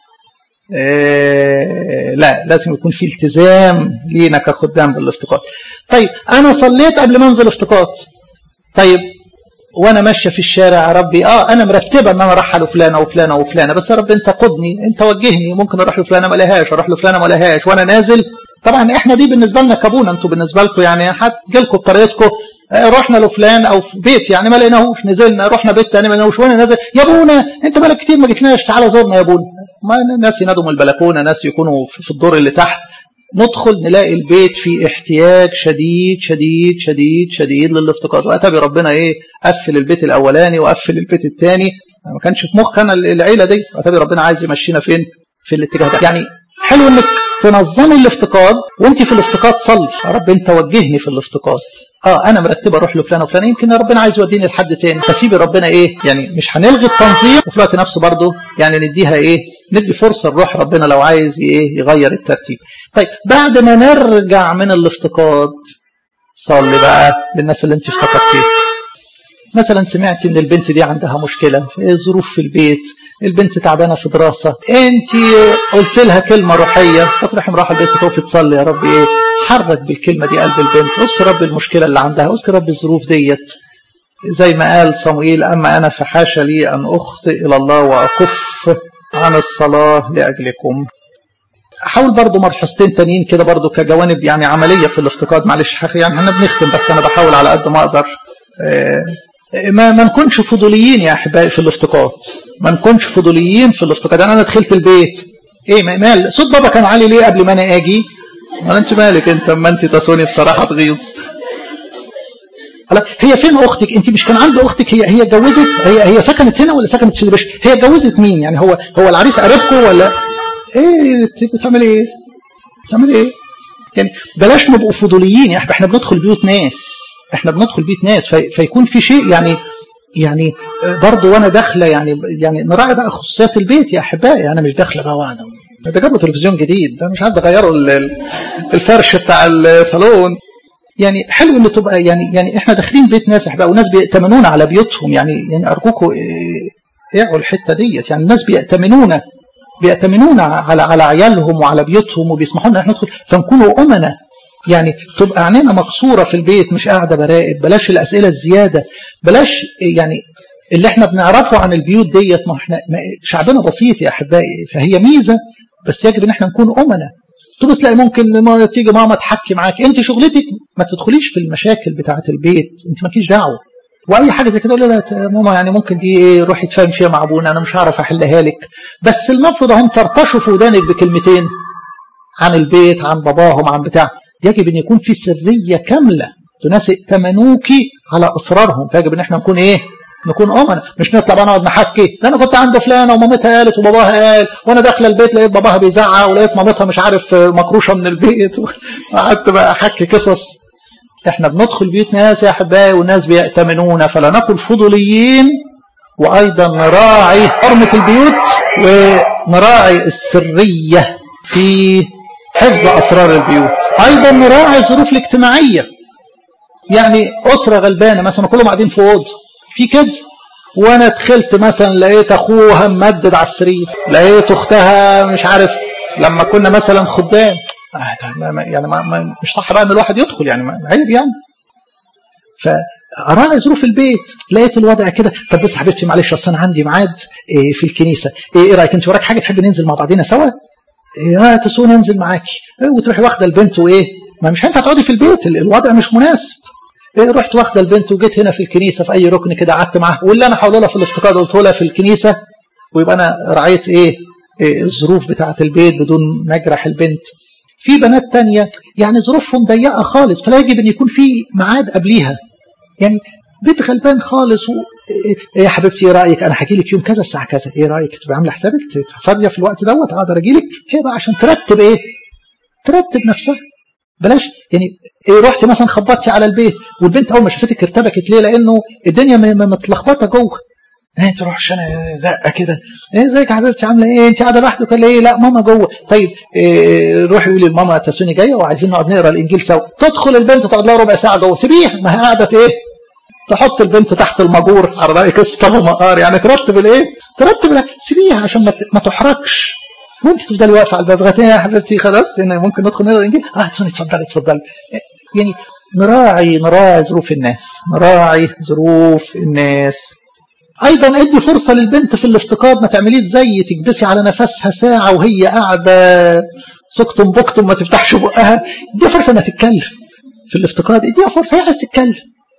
إيه لا لازم يكون في التزام لينا كخدام بالافتقاد طيب انا صليت قبل ما انزل افتقاد طيب وانا ماشيه في الشارع يا ربي اه انا مرتبه ان انا اروح لفلانه وفلانه وفلانه بس يا رب انت قدني انت وجهني ممكن اروح لفلانه ما الاقيهاش اروح لفلانه ما الاقيهاش وانا نازل طبعا احنا دي بالنسبه لنا كابونا انتوا بالنسبه لكم يعني هتجي لكم بطريقتكم رحنا لفلان او في بيت يعني ما لقيناهوش نزلنا رحنا بيت تاني ما لقيناهوش وانا نازل يا ابونا انت بقالك كتير ما جيتناش تعالى زورنا يا ابونا ما ناس ينادوا من البلكونه ناس يكونوا في الدور اللي تحت ندخل نلاقي البيت فيه احتياج شديد شديد شديد شديد للافتقاد واتى بربنا ايه قفل البيت الاولاني وقفل البيت الثاني ما كانش في مخ انا العيله دي واتى ربنا عايز يمشينا فين في الاتجاه ده يعني حلو انك تنظمي الافتقاد وانت في الافتقاد صلي يا رب انت وجهني في الافتقاد اه انا مرتبه اروح لفلان وفلان يمكن ربنا عايز يوديني لحد تاني فسيبي ربنا ايه يعني مش هنلغي التنظيم وفي الوقت نفسه برضه يعني نديها ايه ندي فرصه لروح ربنا لو عايز ايه يغير الترتيب طيب بعد ما نرجع من الافتقاد صلي بقى للناس اللي انت افتقدتيها مثلا سمعت ان البنت دي عندها مشكله في ظروف في البيت البنت تعبانه في دراسه انت قلت لها كلمه روحيه فتروحي مروحه البيت تقفي تصلي يا رب ايه حرك بالكلمه دي قلب البنت اذكر رب المشكله اللي عندها اذكر رب الظروف ديت زي ما قال صموئيل اما انا فحاشا لي ان اخطئ الى الله واكف عن الصلاه لاجلكم احاول برضو مرحلتين تانيين كده برضو كجوانب يعني عمليه في الافتقاد معلش يعني احنا بنختم بس انا بحاول على قد ما اقدر إيه ما ما نكونش فضوليين يا احبائي في الافتقاد ما نكونش فضوليين في الافتقاد انا دخلت البيت ايه مال صوت بابا كان عالي ليه قبل ما انا اجي ما انت مالك انت اما انت تسوني بصراحه تغيظ هي فين اختك انت مش كان عند اختك هي هي اتجوزت هي هي سكنت هنا ولا سكنت في البش هي اتجوزت مين يعني هو هو العريس قريبكم ولا ايه بتعمل ايه بتعمل ايه يعني بلاش نبقوا فضوليين يا احنا احنا بندخل بيوت ناس احنا بندخل بيت ناس في فيكون في شيء يعني يعني برضه وانا داخله يعني يعني نراعي بقى خصوصيات البيت يا احبائي انا مش داخله بقى وانا ده جابوا تلفزيون جديد ده مش عارف غيروا الفرش بتاع الصالون يعني حلو ان تبقى يعني يعني احنا داخلين بيت ناس احبائي وناس بيأتمنون على بيوتهم يعني يعني ارجوكم اعوا الحته ديت يعني الناس بيأتمنون بيأتمنون على على عيالهم وعلى بيوتهم وبيسمحوا لنا احنا ندخل فنكونوا امنا يعني تبقى عينينا مقصوره في البيت مش قاعده براقب بلاش الاسئله الزياده بلاش يعني اللي احنا بنعرفه عن البيوت ديت ما احنا شعبنا بسيط يا احبائي فهي ميزه بس يجب ان احنا نكون امنا تبص تلاقي ممكن ما تيجي ماما تحكي معاك انت شغلتك ما تدخليش في المشاكل بتاعه البيت انت مالكيش دعوه واي حاجه زي كده اقول لها ماما يعني ممكن دي ايه روحي تفهم فيها مع ابونا انا مش هعرف احلها لك بس المفروض هم ترتشوا في ودانك بكلمتين عن البيت عن باباهم عن بتاع يجب ان يكون في سريه كامله تناس ائتمنوك على اسرارهم فيجب ان احنا نكون ايه نكون امنا مش نطلع بقى نقعد نحكي ده انا كنت عند فلانه ومامتها قالت وباباها قال وانا داخله البيت لقيت باباها بيزعق ولقيت مامتها مش عارف مكروشه من البيت وقعدت بقى احكي قصص احنا بندخل بيوت ناس يا احبائي والناس بيأتمنونا فلا نكن فضوليين وايضا نراعي حرمه البيوت ونراعي السريه في حفظ أسرار البيوت أيضا نراعي الظروف الاجتماعية يعني أسرة غلبانة مثلا كلهم قاعدين في أوضة في كده وأنا دخلت مثلا لقيت أخوها ممدد على السرير لقيت أختها مش عارف لما كنا مثلا خدام يعني ما مش صح بقى ان الواحد يدخل يعني عيب يعني اراعي ظروف البيت لقيت الوضع كده طب بص حبيبتي معلش اصل انا عندي ميعاد إيه في الكنيسه ايه, إيه رايك انت وراك حاجه تحب ننزل مع بعضينا سوا إيه تسون انزل معاكي إيه وتروحي واخده البنت وايه ما مش هينفع تقعدي في البيت الوضع مش مناسب إيه رحت واخده البنت وجيت هنا في الكنيسه في اي ركن كده قعدت معاها واللي انا حاول لها في الافتقاد قلت لها في الكنيسه ويبقى انا راعيت ايه, إيه الظروف بتاعه البيت بدون ما اجرح البنت في بنات تانية يعني ظروفهم ضيقه خالص فلا يجب ان يكون في ميعاد قبليها يعني بيت غلبان خالص و... ايه يا حبيبتي ايه رايك انا هاجي لك يوم كذا الساعه كذا ايه رايك تبقى عامله حسابك فاضيه في الوقت دوت اقدر اجي لك هي بقى عشان ترتب ايه ترتب نفسها بلاش يعني إيه رحتي مثلا خبطتي على البيت والبنت اول ما شافتك ارتبكت ليه لانه الدنيا متلخبطه جوه ايه تروح عشان زقه كده ايه ازيك يا حبيبتي عامله ايه انت قاعده لوحدك ولا ايه لا ماما جوه طيب إيه روحي قولي لماما تسوني جايه وعايزين نقعد نقرا الانجيل سوا تدخل البنت تقعد لها ربع ساعه جوه سيبيها ما هي قاعده ايه تحط البنت تحت المجور على راي قصه ابو مقار يعني ترتب الايه ترتب سيبيها عشان ما تحركش وانت تفضلي واقفه على الباب لغايه يا حبيبتي خلاص هنا ممكن ندخل نقرا الانجيل اه تسوني اتفضلي اتفضلي يعني نراعي نراعي ظروف الناس نراعي ظروف الناس ايضا ادي فرصه للبنت في الافتقاد ما تعمليش زي تكبسي على نفسها ساعه وهي قاعده سكتم بكتم ما تفتحش بقها اديها فرصه انها تتكلم في الافتقاد اديها فرصه هي عايزه تتكلم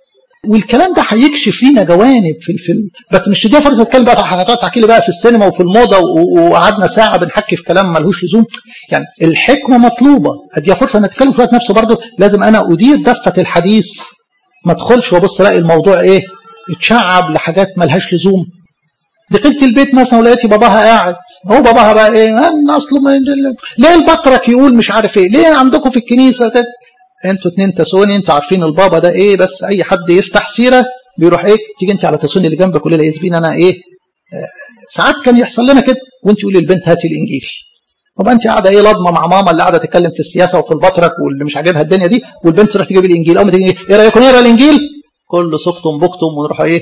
والكلام ده هيكشف لينا جوانب في الفيلم بس مش تديها فرصه تتكلم بقى هتقعد تحكي لي بقى في السينما وفي الموضه وقعدنا ساعه بنحكي في كلام ملهوش لزوم يعني الحكمه مطلوبه اديها فرصه انها تتكلم في الوقت نفسه برضه لازم انا ادير دفه الحديث ما ادخلش وابص الاقي الموضوع ايه اتشعب لحاجات ملهاش لزوم دخلت البيت مثلا ولقيتي باباها قاعد هو باباها بقى ايه انا اصله ليه البطرك يقول مش عارف ايه ليه عندكم في الكنيسه انتوا اتنين تسوني انتوا عارفين البابا ده ايه بس اي حد يفتح سيره بيروح ايه تيجي انت على تسوني اللي جنبك قولي لها ياسمين انا ايه ساعات كان يحصل لنا كده وانت قولي للبنت هاتي الانجيل طبعا انت قاعده ايه لضمه مع ماما اللي قاعده تتكلم في السياسه وفي البطرك واللي مش عاجبها الدنيا دي والبنت تروح تجيب الانجيل اول ما تيجي ايه رايكم نقرا الانجيل كله سكتم بكتم ونروح ايه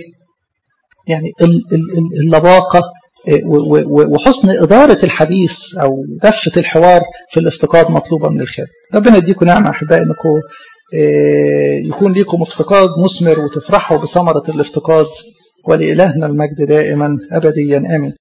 يعني اللباقه وحسن إدارة الحديث أو دفة الحوار في الافتقاد مطلوبة من الخادم ربنا يديكم نعمة أحبائي أنكم يكون ليكم افتقاد مثمر وتفرحوا بثمرة الافتقاد ولإلهنا المجد دائما أبديا آمين